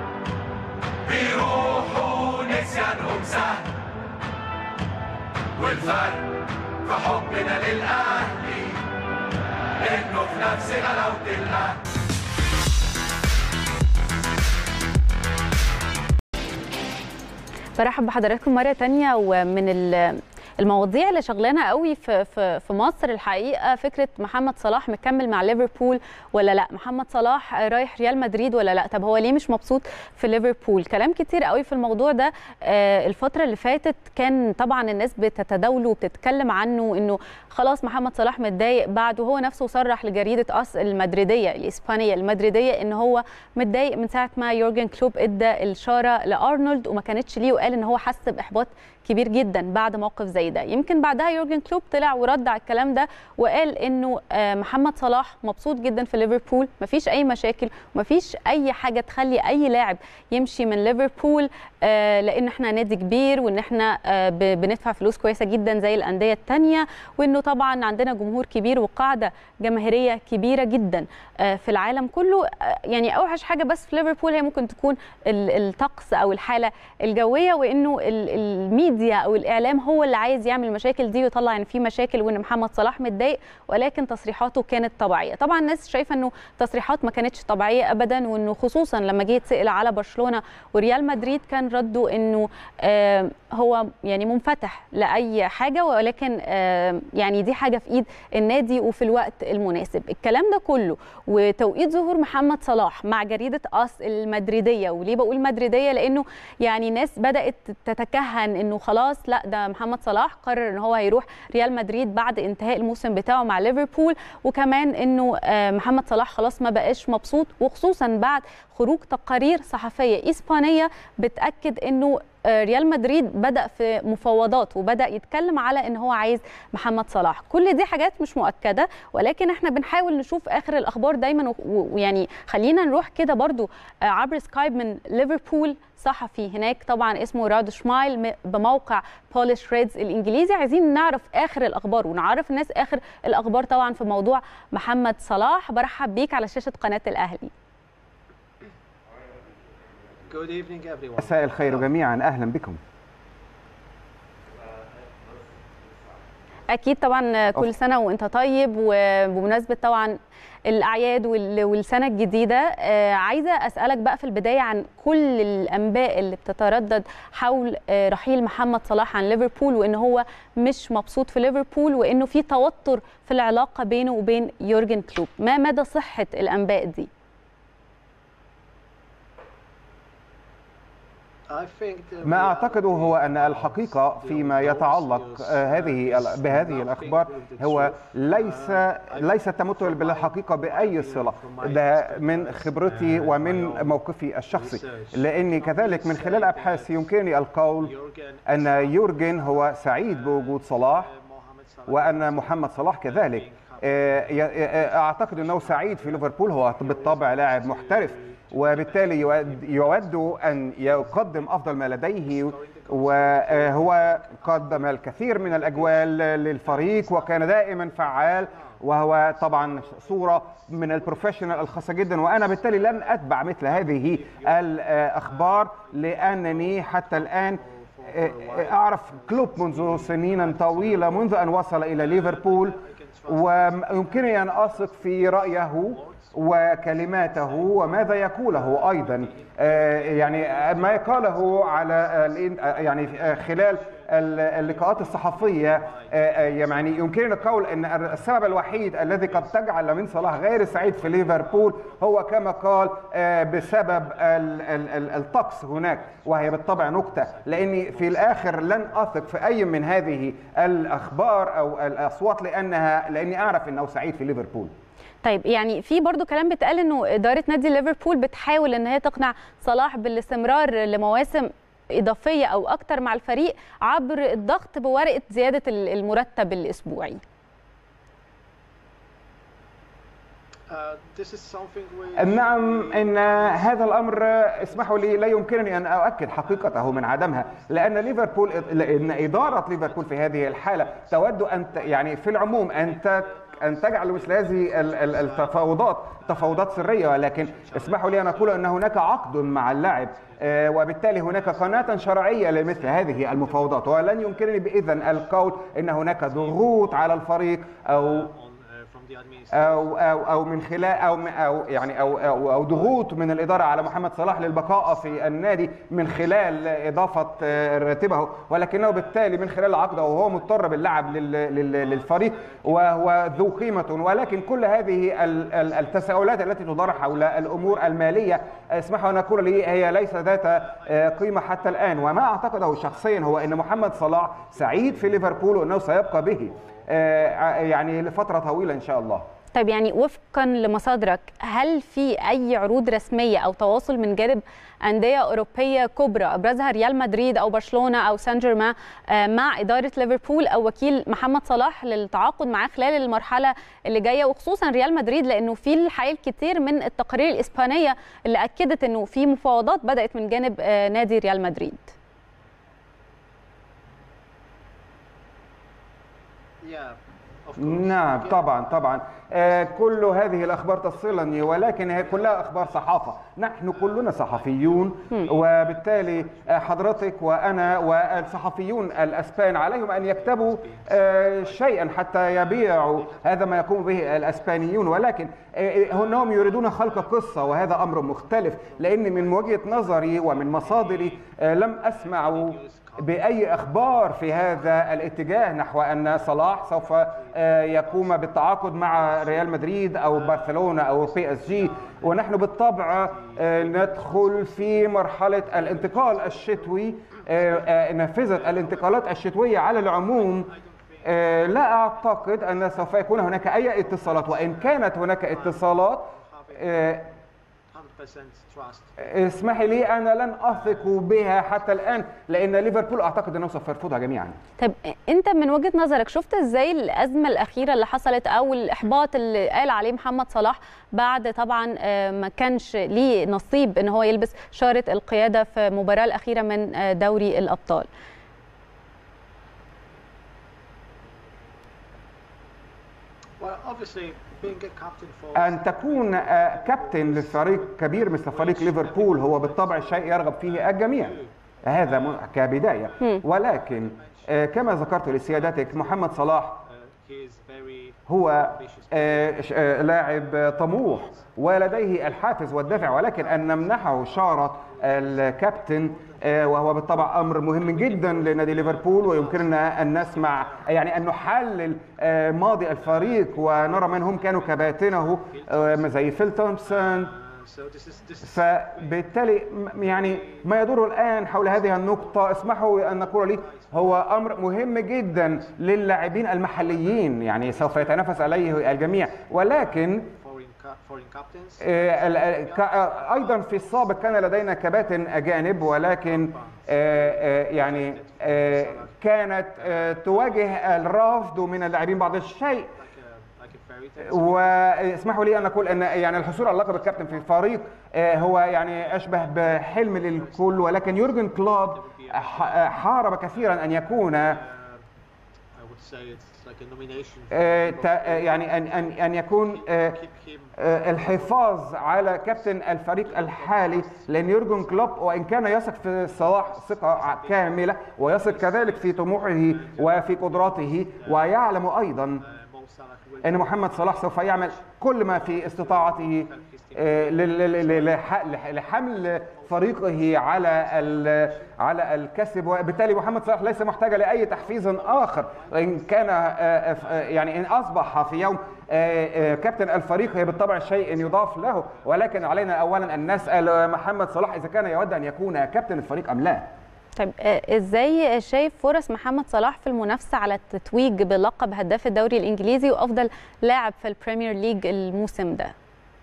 بيروحوا نسيانهم سهل والفرق في حبنا للأهلي إنه في نفس غلاوة الأهل برحب بحضراتكم مرة تانية ومن ال- المواضيع اللي شغلانة قوي في, في, في مصر الحقيقة فكرة محمد صلاح مكمل مع ليفربول ولا لا محمد صلاح رايح ريال مدريد ولا لا طب هو ليه مش مبسوط في ليفربول كلام كتير قوي في الموضوع ده آه، الفترة اللي فاتت كان طبعا الناس بتتداوله وبتتكلم عنه انه خلاص محمد صلاح متضايق بعد وهو نفسه صرح لجريدة أس المدريدية الإسبانية المدريدية ان هو متضايق من ساعة ما يورجن كلوب ادى الإشارة لأرنولد وما كانتش ليه وقال ان هو حس بإحباط كبير جدا بعد موقف زي ده يمكن بعدها يورجن كلوب طلع ورد على الكلام ده وقال انه آه، محمد صلاح مبسوط جدا في ليفربول مفيش اي مشاكل ومفيش اي حاجه تخلي اي لاعب يمشي من ليفربول آه، لان احنا نادي كبير وان احنا آه، ب- بندفع فلوس كويسه جدا زي الانديه التانية وانه طبعا عندنا جمهور كبير وقاعده جماهيريه كبيره جدا آه، في العالم كله آه، يعني اوحش حاجه بس في ليفربول هي ممكن تكون ال- الطقس او الحاله الجويه وانه ال- الميديا او الاعلام هو اللي عايز يعمل المشاكل دي ويطلع ان في مشاكل وان محمد صلاح متضايق ولكن تصريحاته كانت طبيعيه طبعا الناس شايفه انه تصريحات ما كانتش طبيعيه ابدا وانه خصوصا لما جه يتسال على برشلونه وريال مدريد كان رده انه آه، هو يعني منفتح لاي حاجه ولكن آه، يعني دي حاجه في ايد النادي وفي الوقت المناسب الكلام ده كله وتوقيت ظهور محمد صلاح مع جريده اس المدريديه وليه بقول مدريديه لانه يعني ناس بدات تتكهن انه خلاص لا ده محمد صلاح قرر ان هو هيروح ريال مدريد بعد انتهاء الموسم بتاعه مع ليفربول وكمان انه آه، محمد صلاح خلاص ما بقاش مبسوط وخصوصا بعد خروج تقارير صحفيه اسبانيه بتاكد انه آه، ريال مدريد بدا في مفاوضات وبدا يتكلم على ان هو عايز محمد صلاح كل دي حاجات مش مؤكده ولكن احنا بنحاول نشوف اخر الاخبار دايما و- و- ويعني خلينا نروح كده برضو آه، عبر سكايب من ليفربول صحفي هناك طبعا اسمه راد شمايل م- بموقع بوليش ريدز الانجليزي عايزين نعرف اخر الاخبار ونعرف الناس اخر الاخبار طبعا في موضوع محمد صلاح برحب بيك على شاشه قناه الاهلي Good evening everyone. مساء الخير جميعا اهلا بكم اكيد طبعا كل سنه وانت طيب وبمناسبه طبعا الاعياد وال- والسنه الجديده آه، عايزه اسالك بقى في البدايه عن كل الانباء اللي بتتردد حول آه، رحيل محمد صلاح عن ليفربول وان هو مش مبسوط في ليفربول وانه في توتر في العلاقه بينه وبين يورجن كلوب ما مدى صحه الانباء دي I think the ما اعتقده reality هو ان الحقيقه فيما يتعلق آه، هذه ال- بهذه الاخبار هو ليس ليس التمثل بالحقيقه باي صله ده من خبرتي ومن موقفي الشخصي لاني كذلك من خلال ابحاثي يمكنني القول Jurgen ان يورجن هو سعيد بوجود صلاح Mohamed Salah وان محمد صلاح كذلك آه، ي- آه، اعتقد انه سعيد في ليفربول هو بالطبع لاعب محترف وبالتالي يود, يود ان يقدم افضل ما لديه وهو قدم الكثير من الاجوال للفريق وكان دائما فعال وهو طبعا صوره من البروفيشنال الخاصه جدا وانا بالتالي لن اتبع مثل هذه الاخبار لانني حتى الان اعرف كلوب منذ سنين طويله منذ ان وصل الى ليفربول ويمكنني ان اثق في رايه وكلماته وماذا يقوله ايضا يعني ما قاله على يعني خلال اللقاءات الصحفيه يعني يمكننا القول ان السبب الوحيد الذي قد تجعل من صلاح غير سعيد في ليفربول هو كما قال بسبب الطقس هناك وهي بالطبع نكته لاني في الاخر لن اثق في اي من هذه الاخبار او الاصوات لانها لاني اعرف انه سعيد في ليفربول طيب يعني في برضو كلام بيتقال انه اداره نادي ليفربول بتحاول ان هي تقنع صلاح بالاستمرار لمواسم اضافيه او اكتر مع الفريق عبر الضغط بورقه زياده المرتب الاسبوعي نعم ان هذا الامر اسمحوا لي لا يمكنني ان اؤكد حقيقته من عدمها لان ليفربول ان اداره ليفربول في هذه الحاله تود ان يعني في العموم ان ان تجعل مثل هذه التفاوضات تفاوضات سريه ولكن اسمحوا لي ان اقول ان هناك عقد مع اللاعب وبالتالي هناك قناه شرعيه لمثل هذه المفاوضات ولن يمكنني باذن القول ان هناك ضغوط على الفريق او أو, أو أو من خلال أو أو يعني أو أو, أو ضغوط من الإدارة على محمد صلاح للبقاء في النادي من خلال إضافة راتبه ولكنه بالتالي من خلال عقده وهو مضطر باللعب للفريق وهو ذو قيمة ولكن كل هذه التساؤلات التي تدار حول الأمور المالية اسمحوا أن أقول لي هي ليس ذات قيمة حتى الآن وما أعتقده شخصيا هو أن محمد صلاح سعيد في ليفربول وأنه سيبقى به يعني لفتره طويله ان شاء الله طيب يعني وفقا لمصادرك هل في اي عروض رسميه او تواصل من جانب انديه اوروبيه كبرى ابرزها ريال مدريد او برشلونه او سان جيرمان مع اداره ليفربول او وكيل محمد صلاح للتعاقد معاه خلال المرحله اللي جايه وخصوصا ريال مدريد لانه في الحقيقه الكثير من التقارير الاسبانيه اللي اكدت انه في مفاوضات بدات من جانب نادي ريال مدريد نعم طبعا طبعا آه كل هذه الاخبار تصلني ولكن هي كلها اخبار صحافه نحن كلنا صحفيون وبالتالي حضرتك وانا والصحفيون الاسبان عليهم ان يكتبوا آه شيئا حتى يبيعوا هذا ما يقوم به الاسبانيون ولكن آه انهم يريدون خلق قصه وهذا امر مختلف لان من وجهه نظري ومن مصادري لم اسمع باي اخبار في هذا الاتجاه نحو ان صلاح سوف يقوم بالتعاقد مع ريال مدريد او برشلونه او بي اس جي ونحن بالطبع ندخل في مرحله الانتقال الشتوي نافذه الانتقالات الشتويه على العموم لا اعتقد ان سوف يكون هناك اي اتصالات وان كانت هناك اتصالات اسمحي لي انا لن اثق بها حتى الان لان ليفربول اعتقد انه سوف يرفضها جميعا طب انت من وجهه نظرك شفت ازاي الازمه الاخيره اللي حصلت او الاحباط اللي قال عليه محمد صلاح بعد طبعا ما كانش ليه نصيب ان هو يلبس شاره القياده في المباراه الاخيره من دوري الابطال أن تكون كابتن لفريق كبير مثل فريق ليفربول هو بالطبع شيء يرغب فيه الجميع هذا كبداية ولكن كما ذكرت لسيادتك محمد صلاح هو لاعب طموح ولديه الحافز والدافع ولكن أن نمنحه شارة الكابتن وهو بالطبع امر مهم جدا لنادي ليفربول ويمكننا ان نسمع يعني ان نحلل ماضي الفريق ونرى من هم كانوا كباتنه زي فيل تومسون فبالتالي يعني ما يدور الان حول هذه النقطه اسمحوا ان نقول لي هو امر مهم جدا للاعبين المحليين يعني سوف يتنافس عليه الجميع ولكن ايضا في السابق كان لدينا كباتن اجانب ولكن يعني كانت تواجه الرفض من اللاعبين بعض الشيء واسمحوا لي ان اقول ان يعني الحصول على لقب الكابتن في الفريق آه، هو يعني اشبه بحلم للكل ولكن يورجن كلوب ح- حارب كثيرا ان يكون I would say it's like a nomination. آه، ت- آه، يعني ان ان ان يكون آه، Keep him آه، الحفاظ على كابتن الفريق الحالي لان يورجن كلوب وان كان يثق في صلاح ثقه كامله ويثق كذلك في طموحه وفي قدراته ويعلم ايضا uh, Mo Salah will ان محمد صلاح سوف يعمل كل ما في استطاعته آه، لل- لل- لل- لح- لح- لحمل فريقه على ال- على الكسب وبالتالي محمد صلاح ليس محتاجا لاي تحفيز اخر ان كان آه، آه، يعني ان اصبح في يوم آه، آه، كابتن الفريق هي بالطبع شيء يضاف له ولكن علينا اولا ان نسال محمد صلاح اذا كان يود ان يكون كابتن الفريق ام لا طيب آه، ازاي شايف فرص محمد صلاح في المنافسه على التتويج بلقب هداف الدوري الانجليزي وافضل لاعب في البريمير ليج الموسم ده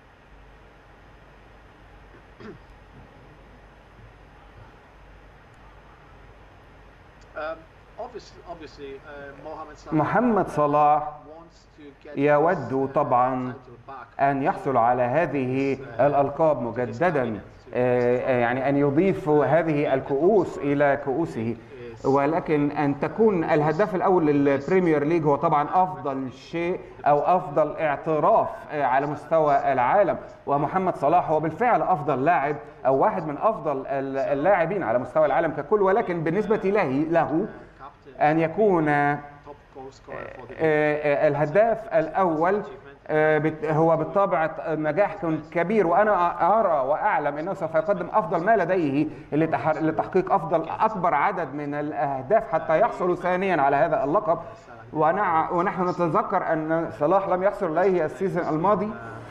Um, obviously, obviously, uh, Mohamed Salah محمد صلاح wants to get يود his, uh, طبعا title back. أن يحصل على هذه الألقاب مجددا آه، آه، يعني أن يضيف هذه الكؤوس إلى كؤوسه ولكن أن تكون الهداف الأول للبريمير ليج هو طبعا أفضل شيء أو أفضل اعتراف آه، على مستوى العالم ومحمد صلاح هو بالفعل أفضل لاعب أو واحد من أفضل ال- اللاعبين على مستوى العالم ككل ولكن بالنسبة له له Captain, أن يكون top goal scorer for the آه، آه، الهداف الاول آه، بت- هو بالطبع نجاح كبير وانا ارى واعلم انه سوف يقدم افضل ما لديه لتح- لتحقيق افضل اكبر عدد من الاهداف حتى يحصل ثانيا على هذا اللقب ونع- ونحن نتذكر ان صلاح لم يحصل عليه السيزون الماضي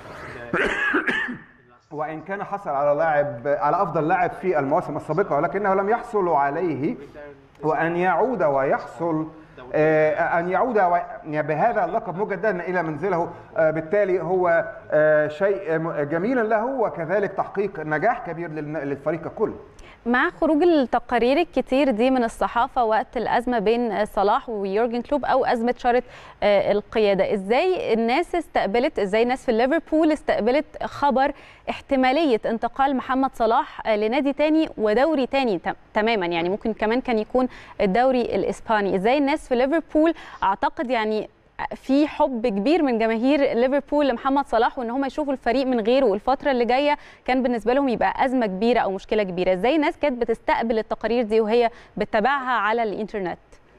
وان كان حصل على لاعب على افضل لاعب في المواسم السابقه ولكنه لم يحصل عليه وان يعود ويحصل آه، ان يعود و- بهذا اللقب مجددا الى منزله آه، بالتالي هو آه، شيء م- جميل له وكذلك تحقيق نجاح كبير للن- للفريق ككل مع خروج التقارير الكتير دي من الصحافة وقت الأزمة بين صلاح ويورجن كلوب أو أزمة شارة آه، القيادة إزاي الناس استقبلت إزاي الناس في ليفربول استقبلت خبر احتمالية انتقال محمد صلاح آه، لنادي تاني ودوري تاني تم- تماما يعني ممكن كمان كان يكون الدوري الإسباني إزاي الناس في ليفربول أعتقد يعني في حب كبير من جماهير ليفربول لمحمد صلاح وان هم يشوفوا الفريق من غيره والفتره اللي جايه كان بالنسبه لهم يبقى ازمه كبيره او مشكله كبيره ازاي الناس كانت بتستقبل التقارير دي وهي بتتابعها على الانترنت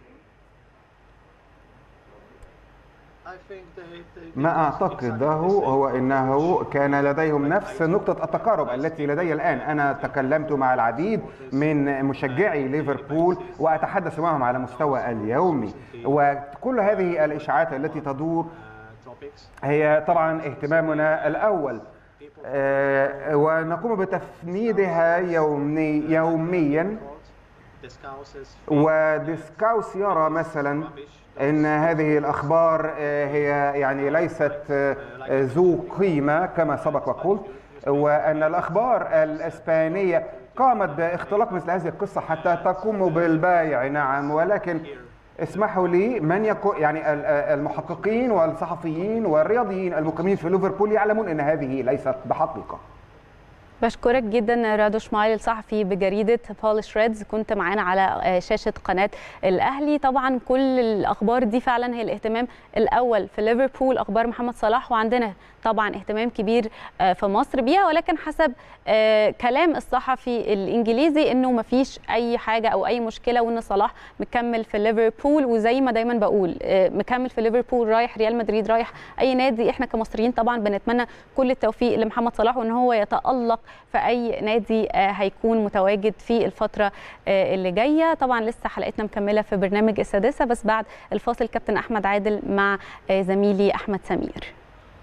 I think they, they, ما اعتقده هو انه كان لديهم نفس نقطه التقارب التي لدي الان انا تكلمت مع العديد من مشجعي ليفربول واتحدث معهم على مستوى اليومي وكل هذه الاشاعات التي تدور uh, topics. هي طبعا اهتمامنا الاول آه، ونقوم بتفنيدها يومي يوميا The scouts وديسكاوس يرى مثلا ان هذه الاخبار آه، هي يعني ليست آه، ذو قيمه كما سبق وقلت وان الاخبار الاسبانيه قامت باختلاق مثل هذه القصه حتى تقوم بالبايع نعم ولكن اسمحوا لي من يكون يعني ال- المحققين والصحفيين والرياضيين المقيمين في ليفربول يعلمون ان هذه ليست بحقيقه بشكرك جدا رادو شمايل الصحفي بجريده بولش ريدز كنت معانا على شاشه قناه الاهلي طبعا كل الاخبار دي فعلا هي الاهتمام الاول في ليفربول اخبار محمد صلاح وعندنا طبعا اهتمام كبير آه، في مصر بيها ولكن حسب آه، كلام الصحفي الانجليزي انه ما فيش اي حاجه او اي مشكله وان صلاح مكمل في ليفربول وزي ما دايما بقول آه، مكمل في ليفربول رايح ريال مدريد رايح اي نادي احنا كمصريين طبعا بنتمنى كل التوفيق لمحمد صلاح وان هو يتالق في اي نادي آه، هيكون متواجد في الفتره آه، اللي جايه طبعا لسه حلقتنا مكمله في برنامج السادسه بس بعد الفاصل كابتن احمد عادل مع آه، زميلي احمد سمير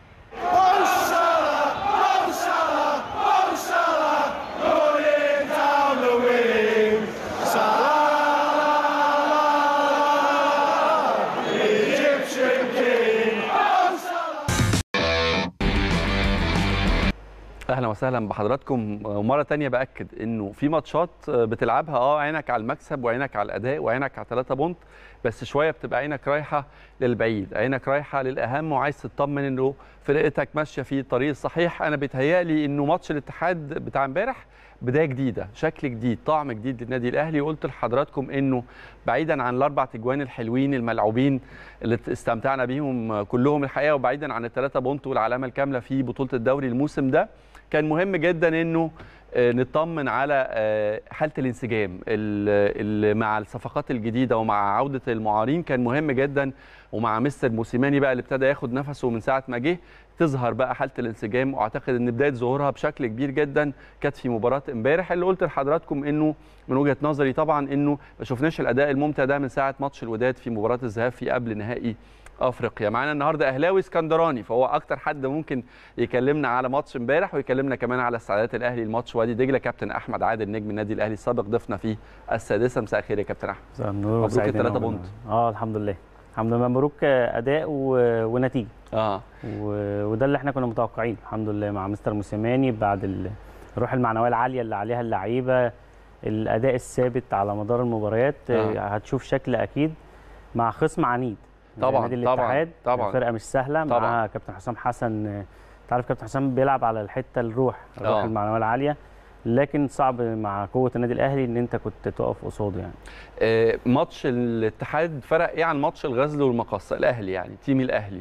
اهلا وسهلا بحضراتكم ومره تانية باكد انه في ماتشات بتلعبها اه عينك على المكسب وعينك على الاداء وعينك على 3 بونت بس شويه بتبقى عينك رايحه للبعيد عينك رايحه للاهم وعايز تطمن انه فرقتك ماشيه في الطريق الصحيح انا بيتهيألي انه ماتش الاتحاد بتاع امبارح بدايه جديده شكل جديد طعم جديد للنادي الاهلي وقلت لحضراتكم انه بعيدا عن الاربع تجوان الحلوين الملعوبين اللي استمتعنا بيهم كلهم الحقيقه وبعيدا عن الثلاثه بونت والعلامه الكامله في بطوله الدوري الموسم ده كان مهم جدا انه آه، نطمن على آه، حاله الانسجام ال- ال- مع الصفقات الجديده ومع عوده المعارين كان مهم جدا ومع مستر موسيماني بقى اللي ابتدى ياخد نفسه من ساعه ما جه تظهر بقى حاله الانسجام واعتقد ان بدايه ظهورها بشكل كبير جدا كانت في مباراه امبارح اللي قلت لحضراتكم انه من وجهه نظري طبعا انه ما شفناش الاداء الممتع ده من ساعه ماتش الوداد في مباراه الذهاب في قبل نهائي افريقيا معانا النهارده اهلاوي اسكندراني فهو اكتر حد ممكن يكلمنا على ماتش امبارح ويكلمنا كمان على استعدادات الاهلي لماتش وادي دجله كابتن احمد عادل نجم النادي الاهلي السابق ضيفنا في السادسه مساء الخير يا كابتن احمد مساء النور مبروك وسعيد التلاتة إن أنا- بونت. اه الحمد لله الحمد لله مبروك اداء و... ونتيجه اه و... وده اللي احنا كنا متوقعين الحمد لله مع مستر موسيماني بعد ال- الروح المعنويه العاليه اللي عليها اللعيبه الاداء الثابت على مدار المباريات آه. آه. هتشوف شكل اكيد مع خصم عنيد زي طبعاً، نادي طبعاً، الاتحاد طبعاً. فرقه مش سهله طبعاً. مع كابتن حسام حسن آه، انت عارف كابتن حسام بيلعب على الحته الروح الروح آه. المعنويه العاليه لكن صعب مع قوه النادي الاهلي ان انت كنت تقف قصاده يعني آه، ماتش الاتحاد فرق ايه عن ماتش الغزل والمقصه الاهلي يعني تيم الاهلي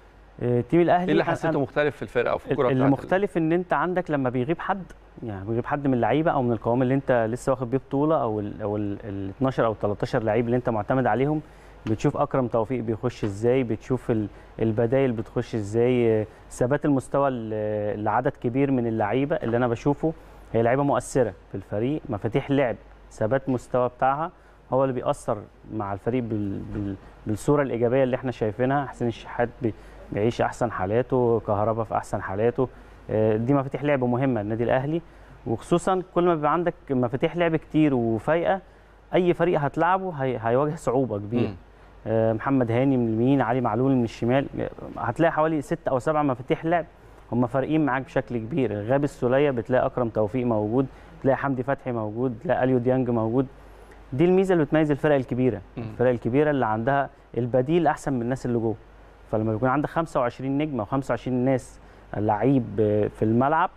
آه، تيم الاهلي ايه اللي أنا- حسيته مختلف في الفرقه او في الكره اللي بتاعت مختلف ان انت عندك لما بيغيب حد يعني بيغيب حد من اللعيبه او من القوام اللي انت لسه واخد بيه بطوله او ال او ال ال 12 او 13 لعيب اللي انت معتمد عليهم بتشوف اكرم توفيق بيخش ازاي بتشوف ال- البدايل بتخش ازاي آه، ثبات المستوى ل- لعدد كبير من اللعيبه اللي انا بشوفه هي لعيبه مؤثره في الفريق مفاتيح لعب ثبات مستوى بتاعها هو اللي بيأثر مع الفريق بال بال بالصوره الايجابيه اللي احنا شايفينها حسين الشحات بي بيعيش احسن حالاته كهربا في احسن حالاته آه، دي مفاتيح لعب مهمه للنادي الاهلي وخصوصا كل ما بيبقى عندك مفاتيح لعب كتير وفايقه اي فريق هتلعبه هي هيواجه صعوبه كبيره مم. آه، محمد هاني من اليمين علي معلول من الشمال آه، هتلاقي حوالي ست او سبع مفاتيح لعب هم فارقين معاك بشكل كبير غاب السوليه بتلاقي اكرم توفيق موجود تلاقي حمدي فتحي موجود تلاقي اليو ديانج موجود دي الميزه اللي بتميز الفرق الكبيره مم. الفرق الكبيره اللي عندها البديل احسن من الناس اللي جوه فلما بيكون عندك 25 نجم او 25 ناس لعيب في الملعب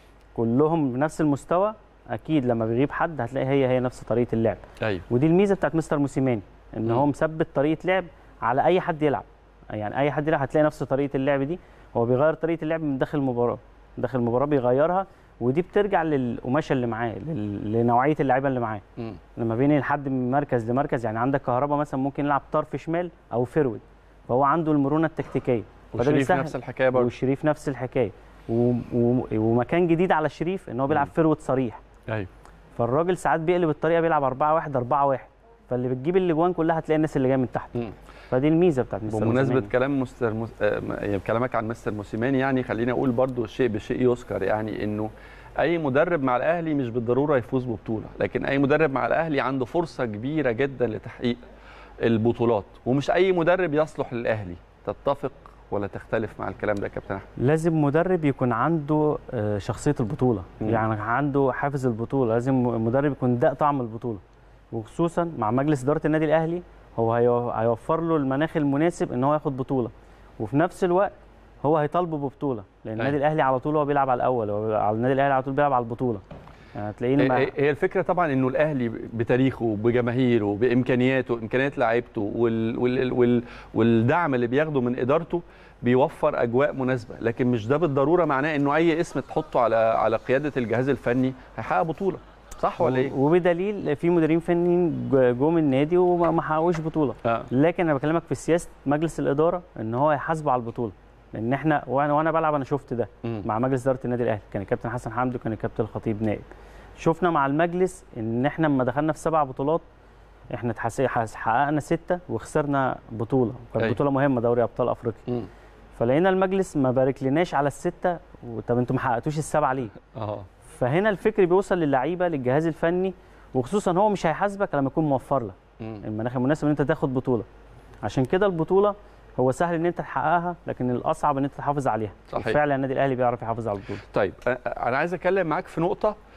كلهم بنفس المستوى اكيد لما بيغيب حد هتلاقي هي هي نفس طريقه اللعب ايوه ودي الميزه بتاعت مستر موسيماني ان مم. هو مثبت طريقه لعب على اي حد يلعب يعني اي حد يلعب هتلاقي نفس طريقه اللعب دي هو بيغير طريقه اللعب من داخل المباراه داخل المباراه بيغيرها ودي بترجع للقماشه اللي معاه لل- لنوعيه اللعيبه اللي معاه مم. لما بين حد من مركز لمركز يعني عندك كهربا مثلا ممكن يلعب طرف شمال او فرود فهو عنده المرونه التكتيكيه فده وشريف بيسهل. نفس الحكايه برضه وشريف نفس الحكايه و... و... ومكان جديد على شريف ان هو بيلعب مم. فرود صريح ايوه فالراجل ساعات بيقلب الطريقه بيلعب 4 1 4 1 فاللي بتجيب الاجوان كلها هتلاقي الناس اللي جايه من تحت مم. فدي الميزه بتاعت مستر بمناسبه موسيماني. كلام مستر مس... آه، م- يعني كلامك عن مستر موسيماني يعني خليني اقول برضو الشيء بشيء يذكر يعني انه اي مدرب مع الاهلي مش بالضروره يفوز ببطوله لكن اي مدرب مع الاهلي عنده فرصه كبيره جدا لتحقيق البطولات ومش اي مدرب يصلح للاهلي تتفق ولا تختلف مع الكلام ده يا كابتن احمد لازم مدرب يكون عنده آه، شخصيه البطوله مم. يعني عنده حافز البطوله لازم المدرب يكون داق طعم البطوله وخصوصا مع مجلس اداره النادي الاهلي هو هيو- هيوفر له المناخ المناسب ان هو ياخد بطوله وفي نفس الوقت هو هيطالبه ببطوله لان النادي أيوة. الاهلي على طول هو بيلعب على الاول هو على النادي الاهلي على طول بيلعب على البطوله يعني هتلاقيه لما هي هي الفكره طبعا انه الاهلي بتاريخه بجماهيره بامكانياته امكانيات لعيبته وال وال وال والدعم اللي بياخده من ادارته بيوفر اجواء مناسبه لكن مش ده بالضروره معناه انه اي اسم تحطه على على قياده الجهاز الفني هيحقق بطوله صح ولا ايه وبدليل في مديرين فنيين جو- جم النادي وما ما حققوش بطوله آه. لكن انا بكلمك في سياسه مجلس الاداره ان هو يحاسبه على البطوله لان احنا وانا وانا بلعب انا شفت ده مم. مع مجلس اداره النادي الاهلي كان الكابتن حسن حمدي وكان الكابتن الخطيب نائب شفنا مع المجلس ان احنا لما دخلنا في سبع بطولات احنا اتحس- حس- حققنا سته وخسرنا بطوله كانت أيوة. بطوله مهمه دوري ابطال افريقيا مم. فلقينا المجلس ما بارك لناش على السته طب انتوا ما حققتوش السبعه ليه؟ اه فهنا الفكر بيوصل للعيبه للجهاز الفني وخصوصا هو مش هيحاسبك لما يكون موفر لك مم. المناخ المناسب ان انت تاخد بطوله عشان كده البطوله هو سهل ان انت تحققها لكن الاصعب ان انت تحافظ عليها صحيح. فعلا النادي الاهلي بيعرف يحافظ على البطوله طيب أ- انا عايز اتكلم معاك في نقطه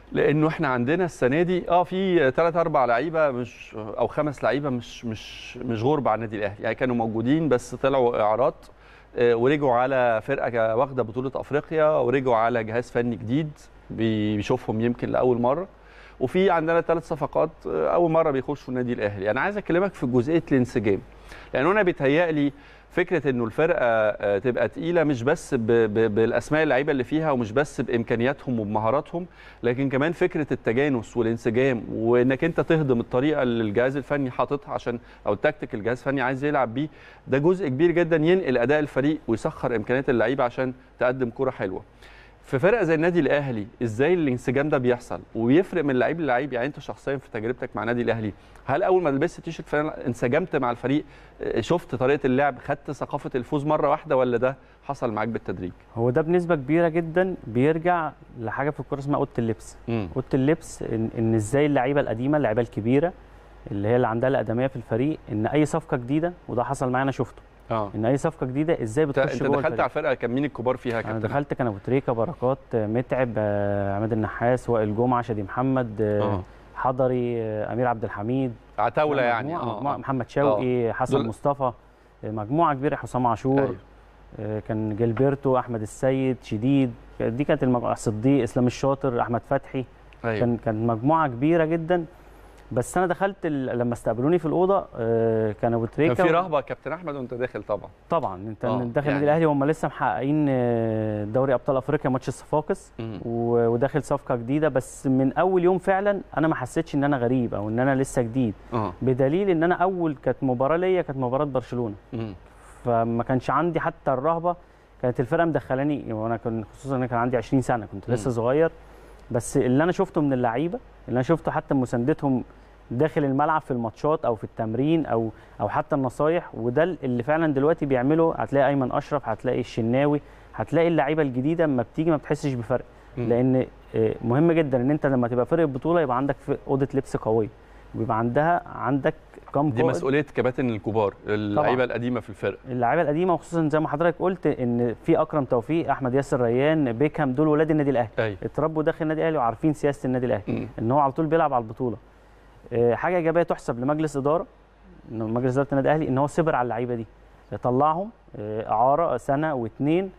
لانه احنا عندنا السنه دي اه في ثلاث اربع لعيبه مش او خمس لعيبه مش مش مش غربه على النادي الاهلي يعني كانوا موجودين بس طلعوا اعارات آه، ورجعوا على فرقه واخده بطوله افريقيا ورجعوا على جهاز فني جديد بيشوفهم يمكن لاول مره وفي عندنا ثلاث صفقات آه، اول مره بيخشوا النادي الاهلي انا عايز اكلمك في جزئيه الانسجام لان انا بيتهيألي فكره انه الفرقه آه، تبقى تقيله مش بس ب- ب- بالاسماء اللعيبه اللي فيها ومش بس بامكانياتهم وبمهاراتهم لكن كمان فكره التجانس والانسجام وانك انت تهضم الطريقه اللي الجهاز الفني حاططها عشان او التكتيك الجهاز الفني عايز يلعب بيه ده جزء كبير جدا ينقل اداء الفريق ويسخر امكانيات اللعيبه عشان تقدم كره حلوه في فرقه زي النادي الاهلي ازاي الانسجام ده بيحصل ويفرق من لعيب للعيب يعني انت شخصيا في تجربتك مع النادي الاهلي هل اول ما لبست تيشرت فعلا انسجمت مع الفريق اه، شفت طريقه اللعب خدت ثقافه الفوز مره واحده ولا ده حصل معاك بالتدريج هو ده بنسبه كبيره جدا بيرجع لحاجه في الكوره اسمها اوضه اللبس امم اوضه اللبس ان, إن ازاي اللعيبه القديمه اللعيبه الكبيره اللي هي اللي عندها الاقدميه في الفريق ان اي صفقه جديده وده حصل معايا انا شفته اه ان اي صفقه جديده ازاي انت بتخش انت جوه دخلت الفريق. على الفرقه كان مين الكبار فيها يا انا كابتن دخلت كان ابو تريكه بركات آه، متعب آه، عماد النحاس وائل جمعه شادي محمد آه، اه حضري آه، امير عبد الحميد عتاوله يعني مجموعة اه مجموعة آه. محمد شوقي حسن دول- مصطفى آه، مجموعه كبيره حسام عاشور أيوة. آه، كان جilberto احمد السيد شديد دي كانت المجموعه صديق اسلام الشاطر احمد فتحي ايوه كان كان مجموعه كبيره جدا بس انا دخلت ال... لما استقبلوني في الاوضه آه، كان ابو تريكه كان في رهبه يا كابتن احمد وانت داخل طبعا طبعا انت آه، داخل النادي يعني- الاهلي هم لسه محققين آه، دوري ابطال افريقيا ماتش الصفاقس مم. و- وداخل صفقه جديده بس من اول يوم فعلا انا ما حسيتش ان انا غريب او ان انا لسه جديد اه بدليل ان انا اول كانت مباراه ليا كانت مباراه برشلونه مم. فما كانش عندي حتى الرهبه كانت الفرقه مدخلاني وانا كان خصوصا انا كان عندي 20 سنه كنت لسه مم. صغير بس اللي انا شفته من اللعيبه اللي انا شفته حتى مساندتهم داخل الملعب في الماتشات او في التمرين او او حتى النصايح وده اللي فعلا دلوقتي بيعمله هتلاقي ايمن اشرف هتلاقي الشناوي هتلاقي اللعيبه الجديده اما بتيجي ما بتحسش بفرق مم. لان آه، مهم جدا ان انت لما تبقى فرقه بطوله يبقى عندك في اوضه لبس قويه ويبقى عندها عندك كام دي قائد مسؤوليه كباتن الكبار اللعيبه القديمه في الفرقه اللعيبه القديمه وخصوصا زي ما حضرتك قلت ان في اكرم توفيق احمد ياسر ريان بيكهام دول ولاد النادي الاهلي ايوه اتربوا داخل النادي الاهلي وعارفين سياسه النادي الاهلي مم. ان هو على طول بيلعب على البطوله آه، حاجه ايجابيه تحسب لمجلس اداره إن مجلس اداره النادي الاهلي ان هو صبر على اللعيبه دي طلعهم آه، اعاره سنه واثنين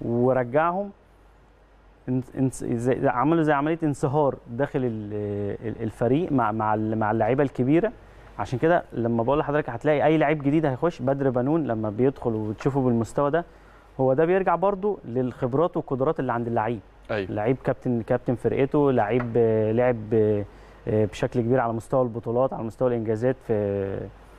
ورجعهم انس- انس- زي- عملوا زي عمليه انصهار داخل ال- ال- الفريق مع مع ال- مع اللعيبه الكبيره عشان كده لما بقول لحضرتك هتلاقي اي لعيب جديد هيخش بدر بنون لما بيدخل وتشوفه بالمستوى ده هو ده بيرجع برضو للخبرات والقدرات اللي عند اللعيب ايوه لعيب كابتن كابتن فرقته لعيب آه، لعب آه، آه، بشكل كبير على مستوى البطولات على مستوى الانجازات في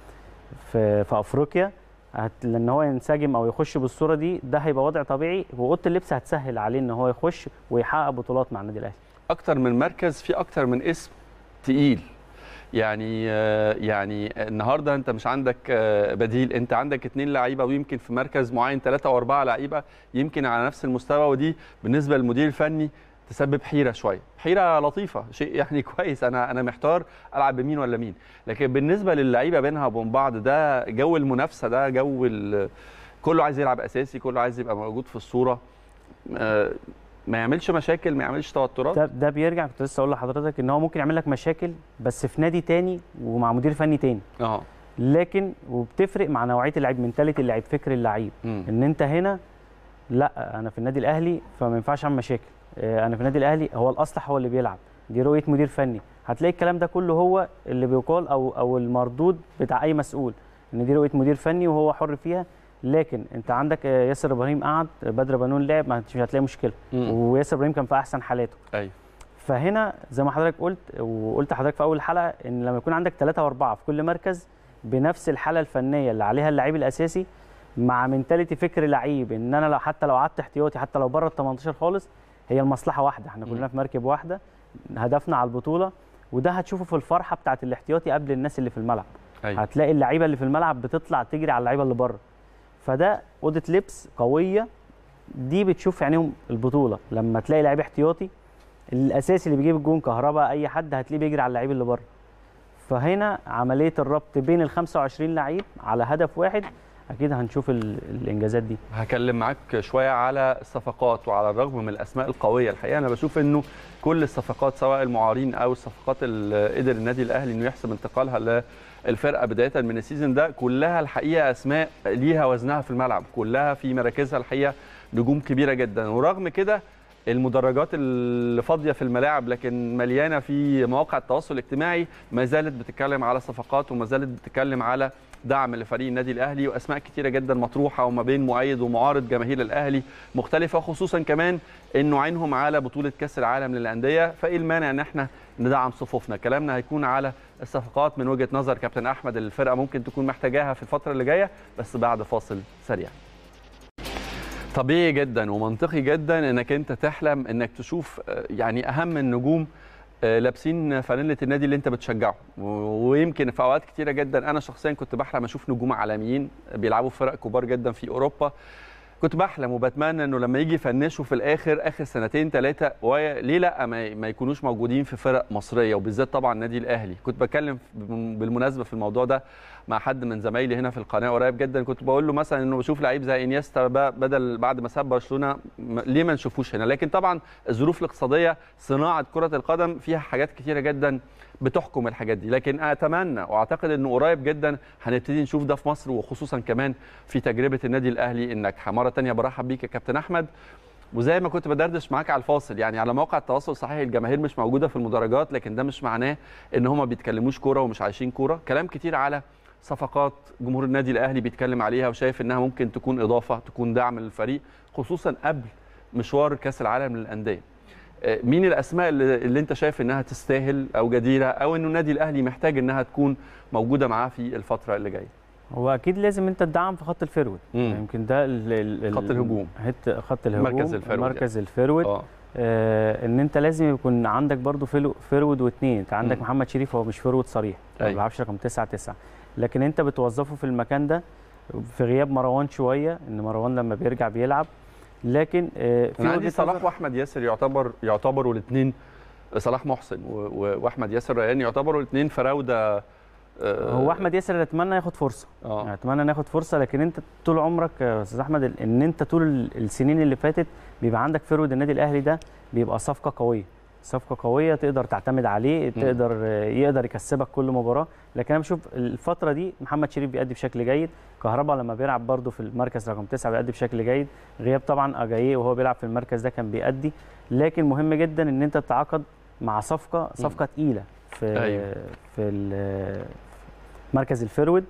في في افريقيا هت... لان هو ينسجم او يخش بالصوره دي ده هيبقى وضع طبيعي واوضه اللبس هتسهل عليه ان هو يخش ويحقق بطولات مع النادي الاهلي اكتر من مركز في اكتر من اسم تقيل يعني آه، يعني النهارده انت مش عندك آه، بديل انت عندك اتنين لعيبه ويمكن في مركز معين ثلاثه واربعه لعيبه يمكن على نفس المستوى ودي بالنسبه للمدير الفني تسبب حيره شويه حيره لطيفه شيء يعني كويس انا انا محتار العب بمين ولا مين لكن بالنسبه للعيبه بينها وبين بعض ده جو المنافسه ده جو ال- كله عايز يلعب اساسي كله عايز يبقى موجود في الصوره آه، ما يعملش مشاكل ما يعملش توترات ده ده بيرجع كنت لسه اقول لحضرتك ان هو ممكن يعمل لك مشاكل بس في نادي تاني ومع مدير فني تاني اه لكن وبتفرق مع نوعيه اللعيب منتاليتي اللعيب فكر اللعيب مم. ان انت هنا لا انا في النادي الاهلي فما ينفعش اعمل مشاكل آه، انا في النادي الاهلي هو الاصلح هو اللي بيلعب دي رؤيه مدير فني هتلاقي الكلام ده كله هو اللي بيقال او او المردود بتاع اي مسؤول ان دي رؤيه مدير فني وهو حر فيها لكن انت عندك آه، ياسر ابراهيم قعد بدر بنون لعب ما مش هتلاقي مشكله مم. وياسر ابراهيم كان في احسن حالاته ايوه فهنا زي ما حضرتك قلت وقلت لحضرتك في اول حلقه ان لما يكون عندك ثلاثة واربعة في كل مركز بنفس الحاله الفنيه اللي عليها اللعيب الاساسي مع منتاليتي فكر لعيب ان انا لو حتى لو قعدت احتياطي حتى لو بره ال 18 خالص هي المصلحه واحده احنا كلنا في مركب واحده هدفنا على البطوله وده هتشوفه في الفرحه بتاعه الاحتياطي قبل الناس اللي في الملعب ايوه هتلاقي اللعيبه اللي في الملعب بتطلع تجري على اللعيبه اللي بره فده اوضه لبس قويه دي بتشوف في عينيهم البطوله لما تلاقي لعيب احتياطي الاساسي اللي بيجيب الجون كهرباء اي حد هتلاقيه بيجري على اللعيب اللي بره فهنا عمليه الربط بين ال 25 لعيب على هدف واحد اكيد هنشوف ال- الانجازات دي هكلم معاك شويه على الصفقات وعلى الرغم من الاسماء القويه الحقيقه انا بشوف انه كل الصفقات سواء المعارين او الصفقات اللي قدر النادي الاهلي انه يحسم انتقالها للفرقه بدايه من السيزون ده كلها الحقيقه اسماء ليها وزنها في الملعب كلها في مراكزها الحقيقه نجوم كبيره جدا ورغم كده المدرجات اللي فاضيه في الملاعب لكن مليانه في مواقع التواصل الاجتماعي ما زالت بتتكلم على صفقات وما زالت بتتكلم على دعم لفريق النادي الاهلي واسماء كتيره جدا مطروحه وما بين مؤيد ومعارض جماهير الاهلي مختلفه خصوصا كمان انه عينهم على بطوله كاس العالم للانديه فايه المانع ان احنا ندعم صفوفنا كلامنا هيكون على الصفقات من وجهه نظر كابتن احمد اللي الفرقه ممكن تكون محتاجاها في الفتره اللي جايه بس بعد فاصل سريع طبيعي جدا ومنطقي جدا انك انت تحلم انك تشوف آه، يعني اهم النجوم آه، لابسين فانيله النادي اللي انت بتشجعه و- ويمكن في اوقات كتيره جدا انا شخصيا كنت بحلم اشوف نجوم عالميين بيلعبوا في فرق كبار جدا في اوروبا كنت بحلم وبتمنى انه لما يجي يفنشوا في الاخر اخر سنتين ثلاثه ليه لا ما ما يكونوش موجودين في فرق مصريه وبالذات طبعا النادي الاهلي كنت بتكلم بالمناسبه في الموضوع ده مع حد من زمايلي هنا في القناه قريب جدا كنت بقول له مثلا انه بشوف لعيب زي انيستا ب- بدل بعد ما ساب برشلونه م- ليه ما نشوفوش هنا لكن طبعا الظروف الاقتصاديه صناعه كره القدم فيها حاجات كتيره جدا بتحكم الحاجات دي لكن اتمنى واعتقد انه قريب جدا هنبتدي نشوف ده في مصر وخصوصا كمان في تجربه النادي الاهلي الناجحه مره تانية برحب بيك يا كابتن احمد وزي ما كنت بدردش معاك على الفاصل يعني على مواقع التواصل صحيح الجماهير مش موجوده في المدرجات لكن ده مش معناه ان هم ما بيتكلموش كوره ومش عايشين كوره كلام كتير على صفقات جمهور النادي الاهلي بيتكلم عليها وشايف انها ممكن تكون اضافه تكون دعم للفريق خصوصا قبل مشوار كاس العالم للانديه آه، مين الاسماء اللي, اللي انت شايف انها تستاهل او جديره او انه النادي الاهلي محتاج انها تكون موجوده معاه في الفتره اللي جايه هو اكيد لازم انت تدعم في خط الفيرود مم. يعني يمكن ده ال- ال- ال- خط الهجوم. هت خط الهجوم مركز الفيرود مركز الفيرود اه آه ان انت لازم يكون عندك برضو فيلو- فيرود واثنين انت عندك مم. محمد شريف هو مش فيرود صريح ما أيوة. بيلعبش رقم 9 9 لكن انت بتوظفه في المكان ده في غياب مروان شويه ان مروان لما بيرجع بيلعب لكن آه في انا عندي وجهة صلاح نظر- واحمد ياسر يعتبر يعتبروا الاثنين صلاح محسن و- و- واحمد ياسر ريان يعتبروا الاثنين فراوده آه، هو احمد ياسر اللي اتمنى ياخد فرصه يعني اه اتمنى ان ياخد فرصه لكن انت طول عمرك يا استاذ احمد ال- ان انت طول ال- السنين اللي فاتت بيبقى عندك فيرود النادي الاهلي ده بيبقى صفقه قويه صفقه قويه تقدر تعتمد عليه تقدر آه، يقدر يكسبك كل مباراه لكن انا بشوف الفتره دي محمد شريف بيأدي بشكل جيد كهربا لما بيلعب برده في المركز رقم تسعة بيأدي بشكل جيد غياب طبعا اجاييه وهو بيلعب في المركز ده كان بيأدي لكن مهم جدا ان انت تتعاقد مع صفقه صفقه تقيله في أيوة. في ال- مركز الفيرود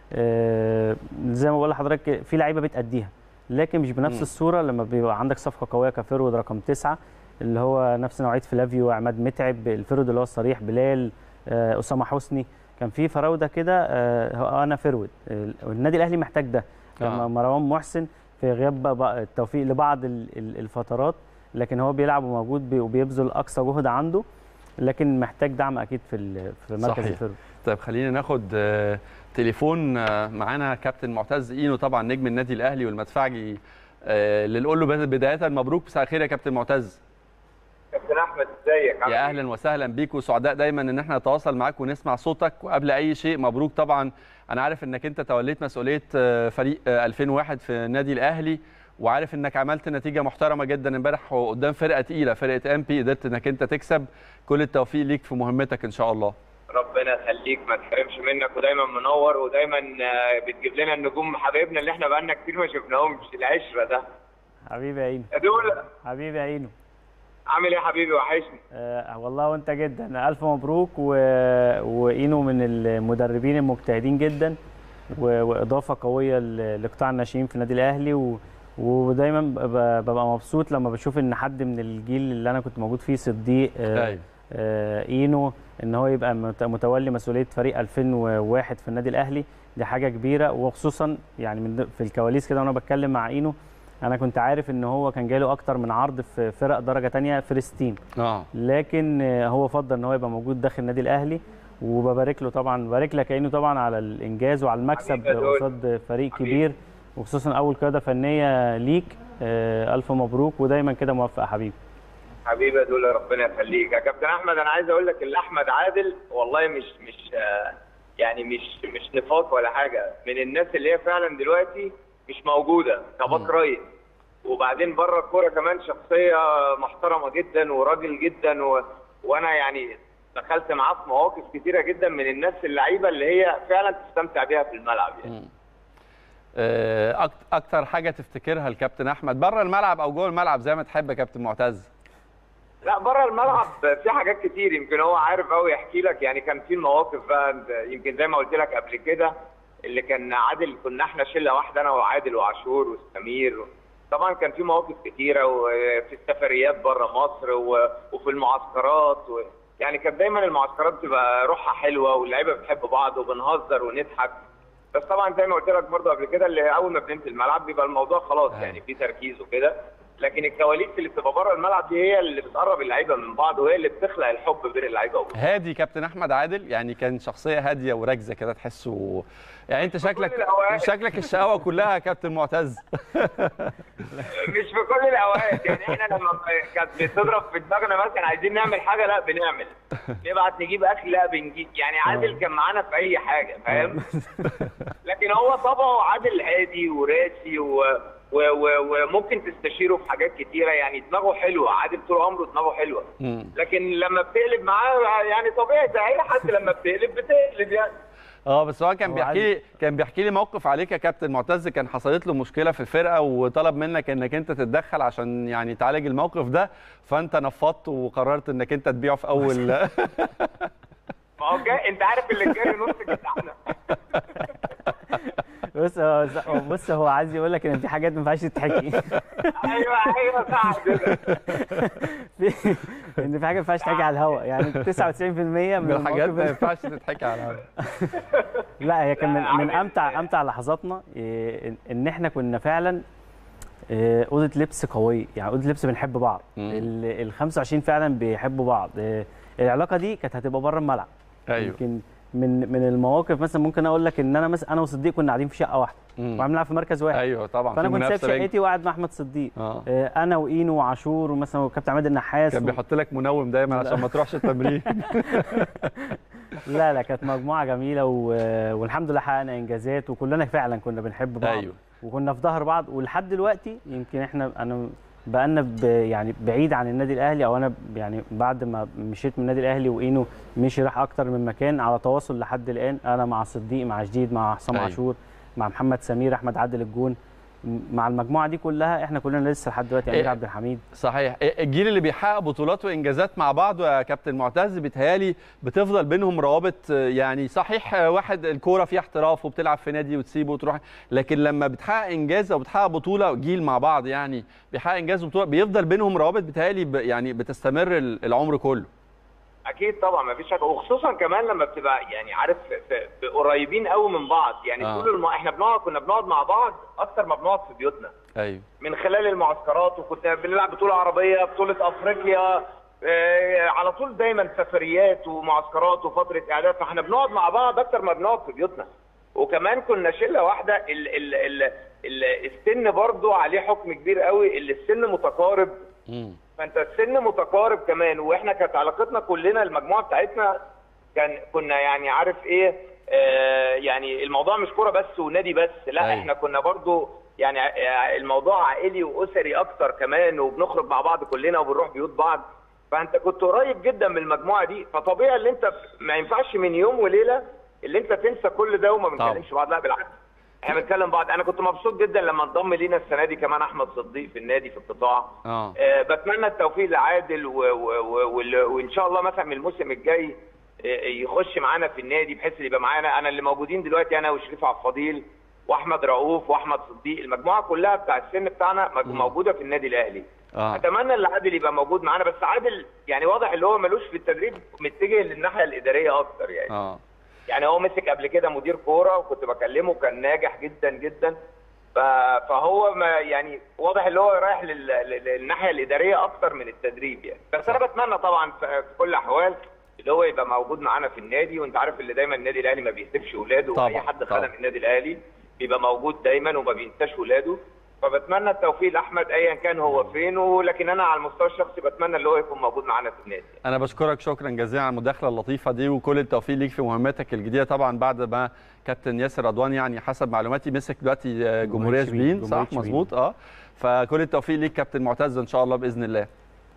آه، زي ما بقول لحضرتك في لعيبه بتأديها لكن مش بنفس مم. الصوره لما بيبقى عندك صفقه قويه كفيرود رقم تسعة اللي هو نفس نوعيه فلافيو عماد متعب الفيرود اللي هو الصريح بلال آه، اسامه حسني كان في فراوده كده آه، هو انا فيرود آه، النادي الاهلي محتاج ده كان آه. مروان محسن في غياب بقى- بقى التوفيق لبعض ال- ال- الفترات لكن هو بيلعب وموجود بي- وبيبذل اقصى جهد عنده لكن محتاج دعم اكيد في ال- في مركز صحيح. الفيرود طيب خلينا ناخد آه، تليفون آه، معانا كابتن معتز اينو طبعا نجم النادي الاهلي والمدفعجي آه، اللي نقول له بدايه مبروك مساء الخير يا كابتن معتز كابتن احمد ازيك عامل يا إيه؟ اهلا وسهلا بيك وسعداء دايما ان احنا نتواصل معاك ونسمع صوتك وقبل اي شيء مبروك طبعا انا عارف انك انت توليت مسؤوليه آه، فريق آه، 2001 في النادي الاهلي وعارف انك عملت نتيجه محترمه جدا امبارح قدام فرقه تقيله فرقه ام بي قدرت انك انت تكسب كل التوفيق ليك في مهمتك ان شاء الله ربنا يخليك ما تحرمش منك ودايما منور ودايما آه، بتجيب لنا النجوم حبايبنا اللي احنا بقالنا كتير ما شفناهمش العشره ده حبيبي يا اينو يا دول حبيبي يا اينو عامل ايه يا حبيبي وحشني آه والله وانت جدا الف مبروك و... واينو من المدربين المجتهدين جدا و... واضافه قويه ل... لقطاع الناشئين في النادي الاهلي و... ودايما ب- ببقى مبسوط لما بشوف ان حد من الجيل اللي انا كنت موجود فيه صديق آه ايوه آه اينو ان هو يبقى مت- متولي مسؤوليه فريق 2001 في النادي الاهلي دي حاجه كبيره وخصوصا يعني من ض- في الكواليس كده وانا بتكلم مع اينو انا كنت عارف ان هو كان جاله اكتر من عرض في فرق درجه تانية فيرست تيم اه لكن آه، هو فضل ان هو يبقى موجود داخل النادي الاهلي وببارك له طبعا ببارك لك كانه طبعا على الانجاز وعلى المكسب حبيبي يا دود. قصاد فريق حبيبي. كبير وخصوصا اول قياده فنيه ليك آه، الف مبروك ودايما كده موفق يا حبيبي حبيبي يا دول ربنا يخليك يا كابتن احمد انا عايز اقول لك اللي احمد عادل والله مش مش آه، يعني مش مش نفاق ولا حاجه من الناس اللي هي فعلا دلوقتي مش موجوده كباك رايت وبعدين بره الكوره كمان شخصيه محترمه جدا وراجل جدا و... وانا يعني دخلت معاه في مواقف كتيره جدا من الناس اللعيبه اللي هي فعلا تستمتع بيها في الملعب يعني آه، أكت- اكتر حاجه تفتكرها الكابتن احمد بره الملعب او جوه الملعب زي ما تحب يا كابتن معتز لا بره الملعب في حاجات كتير يمكن هو عارف قوي يحكي لك يعني كان في مواقف بقى أنت- يمكن زي ما قلت لك قبل كده اللي كان عادل كنا احنا شله واحده انا وعادل وعاشور وسمير طبعا كان في مواقف كتيره وفي السفريات بره مصر و- وفي المعسكرات و... يعني كانت دايما المعسكرات بتبقى روحها حلوه واللعيبه بتحب بعض وبنهزر ونضحك بس طبعا زي ما قلت لك برضه قبل كده اللي اول ما بننزل الملعب بيبقى الموضوع خلاص يعني في تركيز وكده لكن الكواليس اللي بتبقى بره الملعب دي هي اللي بتقرب اللعيبه من بعض وهي اللي بتخلق الحب بين اللعيبه وبعض هادي كابتن احمد عادل يعني كان شخصيه هاديه وراكزه كده تحسه يعني انت شكلك الأوقات. شكلك الشقاوه كلها يا كابتن معتز مش في كل الاوقات يعني احنا لما كانت بتضرب في دماغنا مثلا عايزين نعمل حاجه لا بنعمل نبعت نجيب اكل لا بنجيب يعني عادل كان معانا في اي حاجه فاهم لكن هو طبعه عادل هادي وراسي و... و... و... وممكن تستشيره في حاجات كتيره يعني دماغه حلوه عادل طول عمره دماغه حلوه مم. لكن لما بتقلب معاه يعني طبيعي زي اي حد لما بتقلب بتقلب يعني اه بس هو كان هو بيحكي لي كان بيحكي لي موقف عليك يا كابتن معتز كان حصلت له مشكله في الفرقه وطلب منك انك انت تتدخل عشان يعني تعالج الموقف ده فانت نفضت وقررت انك انت تبيعه في اول ما هو جاي انت عارف اللي جاي نص جدعنا بص هو بص هو عايز يقول لك ان في حاجات ما ينفعش تتحكي ايوه ايوه صح كده في ان في حاجه ما ينفعش تحكي على الهواء يعني 99% من من الحاجات ما المواقف ينفعش تتحكي على لا هي كان من, لا، من عامل- امتع امتع لحظاتنا إيه، إن- ان احنا كنا فعلا إيه، اوضه لبس قويه يعني اوضه لبس بنحب بعض مم. ال ال 25 فعلا بيحبوا بعض إيه، العلاقه دي كانت هتبقى بره الملعب ايوه يمكن من من المواقف مثلا ممكن اقول لك ان انا مثلا انا وصديق كنا قاعدين في شقه واحده مم. وعم نلعب في مركز واحد ايوه طبعا فانا في كنت سايب منافسة بين- شقتي وقاعد مع احمد صديق اه آه، انا واينو وعاشور ومثلا وكابتن عماد النحاس كان و... بيحط لك منوم دايما عشان ما تروحش التمرين لا لا كانت مجموعه جميله و... والحمد لله حققنا انجازات وكلنا فعلا كنا بنحب بعض ايوه وكنا في ظهر بعض ولحد دلوقتي يمكن احنا انا بقالنا ب... يعني بعيد عن النادي الاهلي او انا ب- يعني بعد ما مشيت من النادي الاهلي واينو مشي راح اكتر من مكان على تواصل لحد الان انا مع صديق مع جديد مع حسام أيوة. عاشور مع محمد سمير احمد عادل الجون م- مع المجموعه دي كلها احنا كلنا لسه لحد دلوقتي امير إيه. عبد الحميد صحيح الجيل اللي بيحقق بطولات وانجازات مع بعض يا كابتن معتز بيتهيالي بتفضل بينهم روابط يعني صحيح واحد الكوره فيها احتراف وبتلعب في نادي وتسيبه وتروح لكن لما بتحقق انجاز او بتحقق بطوله جيل مع بعض يعني بيحقق انجاز وبطوله بيفضل بينهم روابط بيتهيالي ب- يعني بتستمر ال- العمر كله اكيد طبعا ما فيش شك وخصوصا كمان لما بتبقى يعني عارف في- في قريبين قوي من بعض يعني آه. طول الم... احنا بنقعد كنا بنقعد مع بعض اكتر ما بنقعد في بيوتنا ايوه من خلال المعسكرات وكنا بنلعب بطوله عربيه بطوله افريقيا آه، على طول دايما سفريات ومعسكرات وفتره اعداد فاحنا بنقعد مع بعض اكتر ما بنقعد في بيوتنا وكمان كنا شله واحده ال ال ال ال السن برضو عليه حكم كبير قوي اللي السن متقارب مم. فانت السن متقارب كمان واحنا كانت علاقتنا كلنا المجموعه بتاعتنا كان كنا يعني عارف ايه آه يعني الموضوع مش كوره بس ونادي بس لا أيوة. احنا كنا برضو يعني ع- الموضوع عائلي واسري اكتر كمان وبنخرج مع بعض كلنا وبنروح بيوت بعض فانت كنت قريب جدا من المجموعه دي فطبيعي اللي انت ما ينفعش من يوم وليله اللي انت تنسى كل ده وما طبعا. بنكلمش بعض لا بالعكس احنا بنتكلم بعض انا كنت مبسوط جدا لما انضم لينا السنه دي كمان احمد صديق في النادي في القطاع اه آه، بتمنى التوفيق لعادل و... و... و... وال- وان شاء الله مثلا من الموسم الجاي آه، يخش معانا في النادي بحيث يبقى معانا انا اللي موجودين دلوقتي انا وشريف عبد الفضيل واحمد رؤوف واحمد صديق المجموعه كلها بتاع السن بتاعنا مج- موجوده في النادي الاهلي اه اتمنى ان عادل يبقى موجود معانا بس عادل يعني واضح اللي هو ملوش في التدريب متجه للناحيه الاداريه اكتر يعني اه يعني هو مسك قبل كده مدير كوره وكنت بكلمه كان ناجح جدا جدا ف- فهو ما يعني واضح اللي هو رايح لل- لل- للناحيه الاداريه اكتر من التدريب يعني بس انا بتمنى طبعا في في كل الاحوال اللي هو يبقى موجود معانا في النادي وانت عارف اللي دايما النادي الاهلي ما بيسيبش اولاده طبعاً، واي حد طبعاً. خدم النادي الاهلي بيبقى موجود دايما وما بينساش اولاده فبتمنى التوفيق لاحمد ايا كان هو فين ولكن انا على المستوى الشخصي بتمنى اللي هو يكون موجود معانا في النادي انا بشكرك شكرا جزيلا على المداخله اللطيفه دي وكل التوفيق ليك في مهمتك الجديده طبعا بعد ما كابتن ياسر رضوان يعني حسب معلوماتي مسك دلوقتي آه، جمهوريه شبين صح جمهورية شبين. مظبوط اه فكل التوفيق ليك كابتن معتز ان شاء الله باذن الله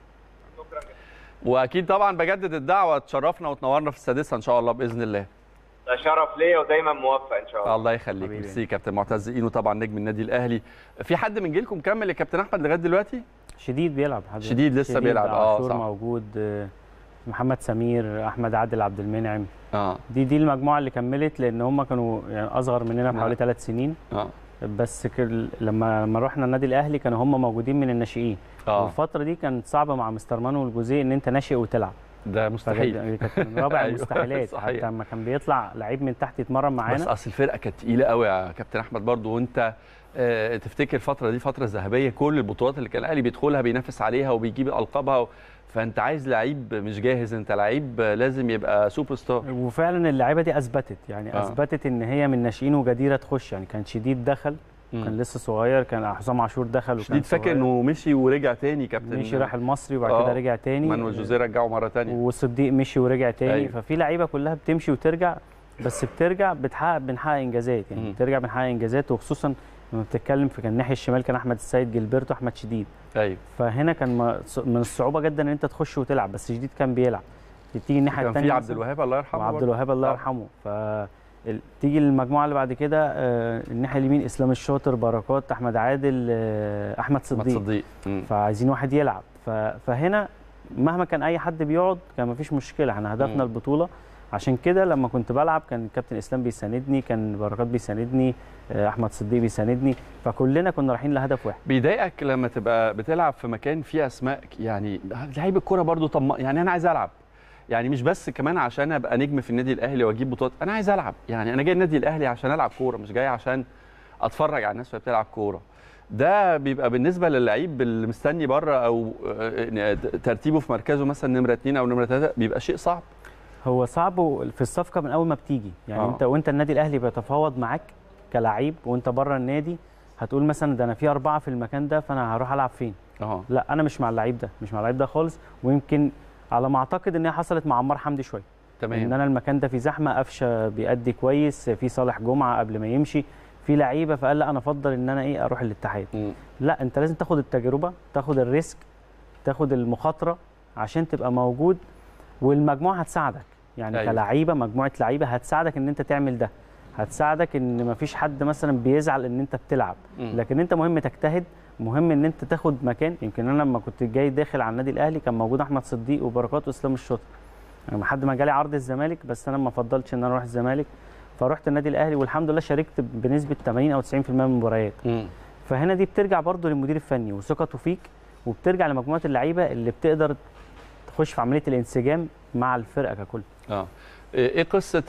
شكرا واكيد طبعا بجدد الدعوه تشرفنا وتنورنا في السادسه ان شاء الله باذن الله ده شرف ليا ودايما موفق ان شاء الله الله يخليك حبيبي. ميرسي كابتن معتز اينو طبعا نجم النادي الاهلي في حد من جيلكم كمل يا كابتن احمد لغايه دلوقتي شديد بيلعب حد شديد لسه بيلعب، آه، عاشور صح. موجود آه، محمد سمير احمد عادل عبد المنعم اه دي دي المجموعه اللي كملت لان هم كانوا يعني اصغر مننا بحوالي ثلاث سنين اه بس كل- لما لما رحنا النادي الاهلي كانوا هم موجودين من الناشئين اه والفتره دي كانت صعبه مع مستر مانو والجوزيه ان انت ناشئ وتلعب ده مستحيل فده- كانت من رابع أيوة، المستحيلات صحيح. حتى لما كان بيطلع لعيب من تحت يتمرن بس معانا اصل الفرقه كانت تقيله قوي يا كابتن احمد برضو وانت آه، تفتكر الفتره دي فتره ذهبيه كل البطولات اللي كان الاهلي بيدخلها بينافس عليها وبيجيب القابها و... فانت عايز لعيب مش جاهز انت لعيب لازم يبقى سوبر ستار وفعلا اللعيبه دي اثبتت يعني آه. آه. اثبتت ان هي من ناشئين وجديره تخش يعني كان شديد دخل كان لسه صغير كان حسام عاشور دخل وكان شديد فاكر صغير. انه مشي ورجع تاني كابتن مشي راح المصري وبعد آه. كده رجع تاني مانويل جوزيه رجعه مره تانية وصديق مشي ورجع تاني أيوة. أيوة. ففي لعيبه كلها بتمشي وترجع بس بترجع بتحقق بنحقق انجازات يعني مم. بترجع بنحقق انجازات وخصوصا لما بتتكلم في كان الناحيه الشمال كان احمد السيد جilberto احمد شديد ايوه فهنا كان م- من الصعوبه جدا ان انت تخش وتلعب بس شديد كان بيلعب تيجي الناحيه كان الثانيه في عبد الوهاب الله يرحمه وعبد برضو. الوهاب الله آه. يرحمه ف ال- تيجي المجموعه اللي بعد كده آه، الناحيه اليمين اسلام الشاطر بركات احمد عادل آه، احمد احمد صديق صديق مم. فعايزين واحد يلعب ف- فهنا مهما كان اي حد بيقعد كان مفيش مشكله احنا هدفنا مم. البطوله عشان كده لما كنت بلعب كان الكابتن اسلام بيساندني كان بركات بيساندني آه، احمد صديق بيساندني فكلنا كنا رايحين لهدف واحد بيضايقك لما تبقى بتلعب في مكان فيه اسماء يعني لعيب الكوره برضو طب يعني انا عايز العب يعني مش بس كمان عشان ابقى نجم في النادي الاهلي واجيب بطولات انا عايز العب يعني انا جاي النادي الاهلي عشان العب كوره مش جاي عشان اتفرج على الناس وهي بتلعب كوره ده بيبقى بالنسبه للعيب اللي مستني بره او آه، ترتيبه في مركزه مثلا نمره اثنين او نمره ثلاثه بيبقى شيء صعب هو صعب و- في الصفقه من اول ما بتيجي يعني آه. آه. انت وانت النادي الاهلي بيتفاوض معاك كلاعب وانت بره النادي هتقول مثلا ده انا في اربعه في المكان ده فانا هروح العب فين اه لا انا مش مع اللعيب ده مش مع اللعيب ده خالص ويمكن على ما اعتقد ان هي حصلت مع عمار حمدي شويه ان تمام انا المكان ده في زحمه قفشه بيأدي كويس في صالح جمعه قبل ما يمشي في لعيبه فقال لا انا افضل ان انا ايه اروح الاتحاد مم. لا انت لازم تاخد التجربه تاخد الريسك تاخد المخاطره عشان تبقى موجود والمجموعه هتساعدك يعني أيوة. أيوة. كلعيبه مجموعه لعيبه هتساعدك ان انت تعمل ده هتساعدك ان مفيش حد مثلا بيزعل ان انت بتلعب مم. لكن انت مهم تجتهد مهم ان انت تاخد مكان يمكن انا لما كنت جاي داخل على النادي الاهلي كان موجود احمد صديق وبركات واسلام الشاطر يعني لحد ما جالي عرض الزمالك بس انا ما فضلتش ان انا اروح الزمالك فرحت النادي الاهلي والحمد لله شاركت بنسبه 80 او 90% من المباريات مم. فهنا دي بترجع برضو للمدير الفني وثقته فيك وبترجع لمجموعه اللعيبه اللي بتقدر تخش في عمليه الانسجام مع الفرقه ككل اه ايه قصه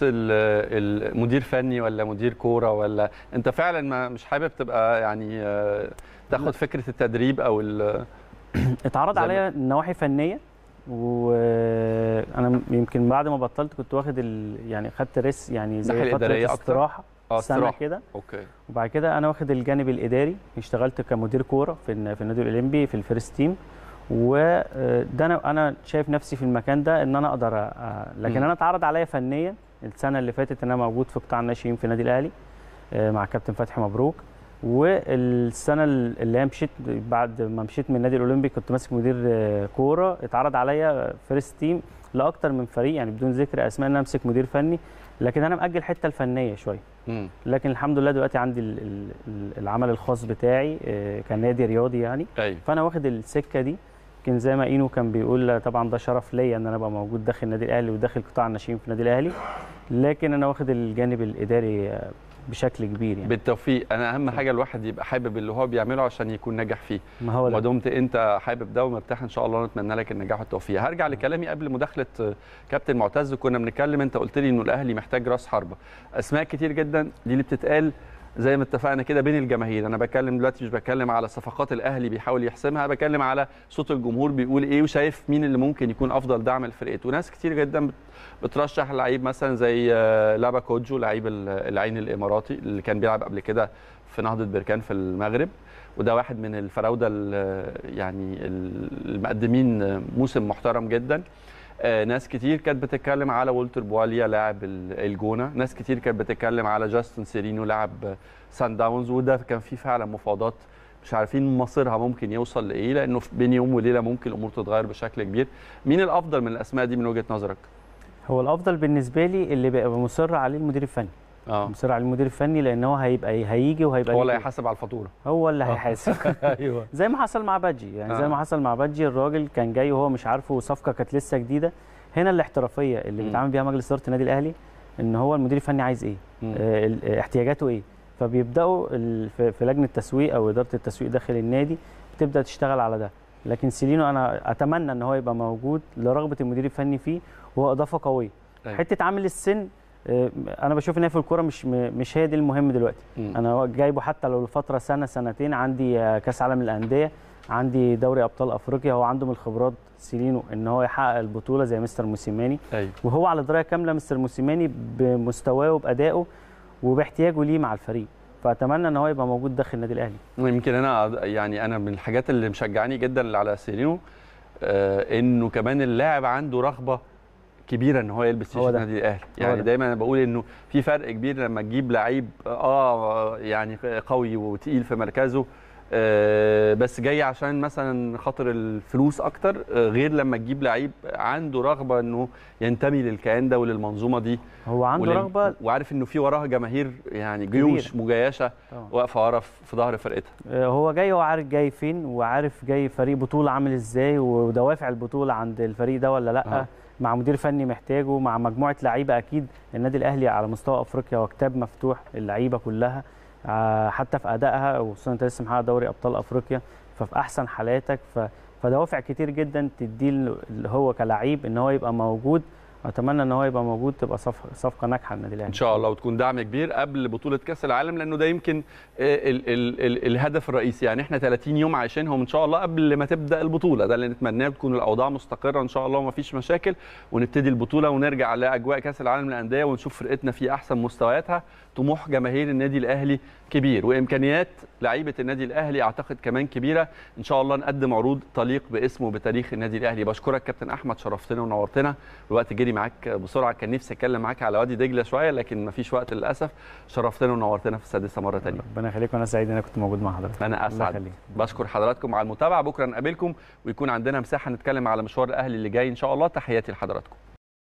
ال- المدير فني ولا مدير كوره ولا انت فعلا ما مش حابب تبقى يعني آه، تاخد فكره التدريب او ال- اتعرض زي ما- عليا نواحي فنيه وانا يمكن بعد ما بطلت كنت واخد ال... يعني خدت ريس يعني الناحية زي الإدارية فتره أكتر؟ استراحه اه سنه استراحة. كده اوكي وبعد كده انا واخد الجانب الاداري اشتغلت كمدير كوره في الن- في النادي الاولمبي في الفيرست تيم وده انا انا شايف نفسي في المكان ده ان انا اقدر أ- لكن مم. انا اتعرض عليا فنيا السنه اللي فاتت ان انا موجود في قطاع الناشئين في النادي الاهلي آه، مع كابتن فتحي مبروك والسنه اللي هي مشيت بعد ما مشيت من النادي الاولمبي كنت ماسك مدير آه، كوره اتعرض عليا فيرست تيم لاكتر من فريق يعني بدون ذكر اسماء ان انا امسك مدير فني لكن انا مأجل الحته الفنيه شويه مم. لكن الحمد لله دلوقتي عندي ال- ال- العمل الخاص بتاعي آه، كنادي رياضي يعني ايوه فانا واخد السكه دي يمكن زي ما اينو كان بيقول طبعا ده شرف ليا ان انا ابقى موجود داخل النادي الاهلي وداخل قطاع الناشئين في النادي الاهلي لكن انا واخد الجانب الاداري آه، بشكل كبير يعني بالتوفيق انا اهم حاجه الواحد يبقى حابب اللي هو بيعمله عشان يكون ناجح فيه ما هو وما ده دمت انت حابب ده ومرتاح ان شاء الله نتمنى لك النجاح والتوفيق هرجع لكلامي قبل مداخله كابتن معتز كنا بنتكلم انت قلت لي انه الاهلي محتاج راس حربه اسماء كتير جدا دي اللي بتتقال زي ما اتفقنا كده بين الجماهير انا بتكلم دلوقتي مش بتكلم على صفقات الاهلي بيحاول يحسمها بتكلم على صوت الجمهور بيقول ايه وشايف مين اللي ممكن يكون افضل دعم لفرقته وناس كتير جدا بت- بترشح لعيب مثلا زي آه، لابا كوجو لعيب ال- العين الاماراتي اللي كان بيلعب قبل كده في نهضه بركان في المغرب وده واحد من الفراوده ال- يعني المقدمين موسم محترم جدا آه، ناس كتير كانت بتتكلم على والتر بواليا لاعب ال- الجونه ناس كتير كانت بتتكلم على جاستن سيرينو لاعب سان داونز وده كان فيه فعلا مفاوضات مش عارفين مصيرها ممكن يوصل لايه لانه في- بين يوم وليله ممكن الامور تتغير بشكل كبير مين الافضل من الاسماء دي من وجهه نظرك هو الافضل بالنسبه لي اللي بيبقى مصر عليه المدير الفني اه مصر عليه المدير الفني لان هو هيبقى هيجي وهيبقى هو اللي ليه- هيحاسب على الفاتوره هو اللي هيحاسب ايوه زي ما حصل مع بادجي يعني آه. زي ما حصل مع بادجي الراجل كان جاي وهو مش عارفه وصفقه كانت لسه جديده هنا الاحترافيه اللي مم. بيتعامل بيها مجلس اداره النادي الاهلي ان هو المدير الفني عايز ايه مم. آه، ال- آه، احتياجاته ايه فبيبداوا ال- في في لجنه التسويق او اداره التسويق داخل النادي بتبدا تشتغل على ده لكن سيلينو انا اتمنى ان هو يبقى موجود لرغبه المدير الفني فيه وهو اضافه قويه أيوة. حته عامل السن آه، انا بشوف ان هي في الكوره مش م- مش هي دي المهم دلوقتي مم. انا جايبه حتى لو لفتره سنه سنتين عندي آه، كاس عالم للانديه عندي دوري ابطال افريقيا هو عنده من الخبرات سيلينو ان هو يحقق البطوله زي مستر موسيماني ايوه وهو على درايه كامله مستر موسيماني بمستواه وبادائه وباحتياجه ليه مع الفريق فاتمنى ان هو يبقى موجود داخل النادي الاهلي يمكن انا يعني انا من الحاجات اللي مشجعاني جدا على سيرينو آه انه كمان اللاعب عنده رغبه كبيره ان هو يلبس هو تيشيرت ده. النادي الاهلي هو يعني ده. دايما انا بقول انه في فرق كبير لما تجيب لعيب اه يعني قوي وتقيل في مركزه آه بس جاي عشان مثلا خاطر الفلوس اكتر آه غير لما تجيب لعيب عنده رغبه انه ينتمي للكيان ده وللمنظومه دي هو عنده ولل- رغبه وعارف انه في وراها جماهير يعني جيوش مجيشه طبعاً. واقفه ورا في في ظهر فرقتها آه، هو جاي هو عارف جاي فين وعارف جاي فريق بطوله عامل ازاي ودوافع البطوله عند الفريق ده ولا لا آه. مع مدير فني محتاجه مع مجموعه لعيبه اكيد النادي الاهلي على مستوى افريقيا وكتاب مفتوح اللعيبه كلها آه، حتى في ادائها وخصوصا انت لسه محقق دوري ابطال افريقيا ففي احسن حالاتك ف فدوافع كتير جدا تديه اللي هو كلعيب ان هو يبقى موجود اتمنى ان هو يبقى موجود تبقى صفقه صفقه ناجحه للنادي الاهلي ان شاء الله وتكون دعم كبير قبل بطوله كاس العالم لانه ده يمكن ال ال ال الهدف الرئيسي يعني احنا 30 يوم عايشينهم ان شاء الله قبل ما تبدا البطوله ده اللي نتمناه تكون الاوضاع مستقره ان شاء الله وما فيش مشاكل ونبتدي البطوله ونرجع لاجواء كاس العالم للانديه ونشوف فرقتنا في احسن مستوياتها طموح جماهير النادي الاهلي كبير وامكانيات لعيبه النادي الاهلي اعتقد كمان كبيره ان شاء الله نقدم عروض تليق باسمه وبتاريخ النادي الاهلي بشكرك كابتن احمد شرفتنا ونورتنا الوقت جري معاك بسرعه كان نفسي اتكلم معاك على وادي دجله شويه لكن مفيش وقت للاسف شرفتنا ونورتنا في السادسه مره ثانيه ربنا يخليك وانا سعيد ان انا كنت موجود مع حضرتك انا الله اسعد يخليك. بشكر حضراتكم على المتابعه بكره نقابلكم ويكون عندنا مساحه نتكلم على مشوار الاهلي اللي جاي ان شاء الله تحياتي لحضراتكم